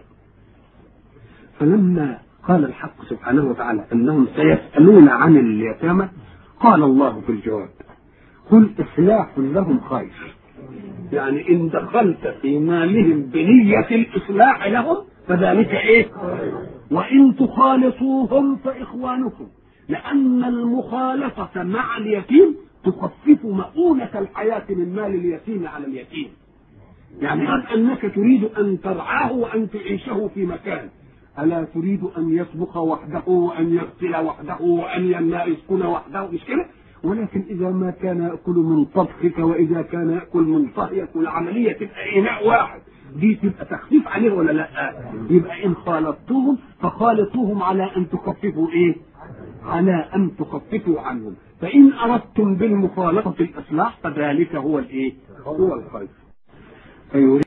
فلما قال الحق سبحانه وتعالى انهم سيسالون عن اليتامى قال الله في الجواب قل اصلاح لهم خير يعني ان دخلت في مالهم بنية الاصلاح لهم فذلك ايه وان تخالطوهم فاخوانكم لان المخالطة مع اليتيم تخفف مؤونة الحياة من مال اليتيم على اليتيم يعني قد انك تريد ان ترعاه وان تعيشه في مكان الا تريد ان يطبخ وحده وان يغسل وحده وان يملا يسكن وحده مش كده ولكن اذا ما كان ياكل من طبخك واذا كان ياكل من طهيك والعمليه تبقى اناء واحد دي تبقى تخفيف عليه ولا لا يبقى ان خالطتهم فخالطوهم على ان تخففوا ايه على ان تخففوا عنهم فان اردتم بالمخالطه الاصلاح فذلك هو الايه هو الخير فيريد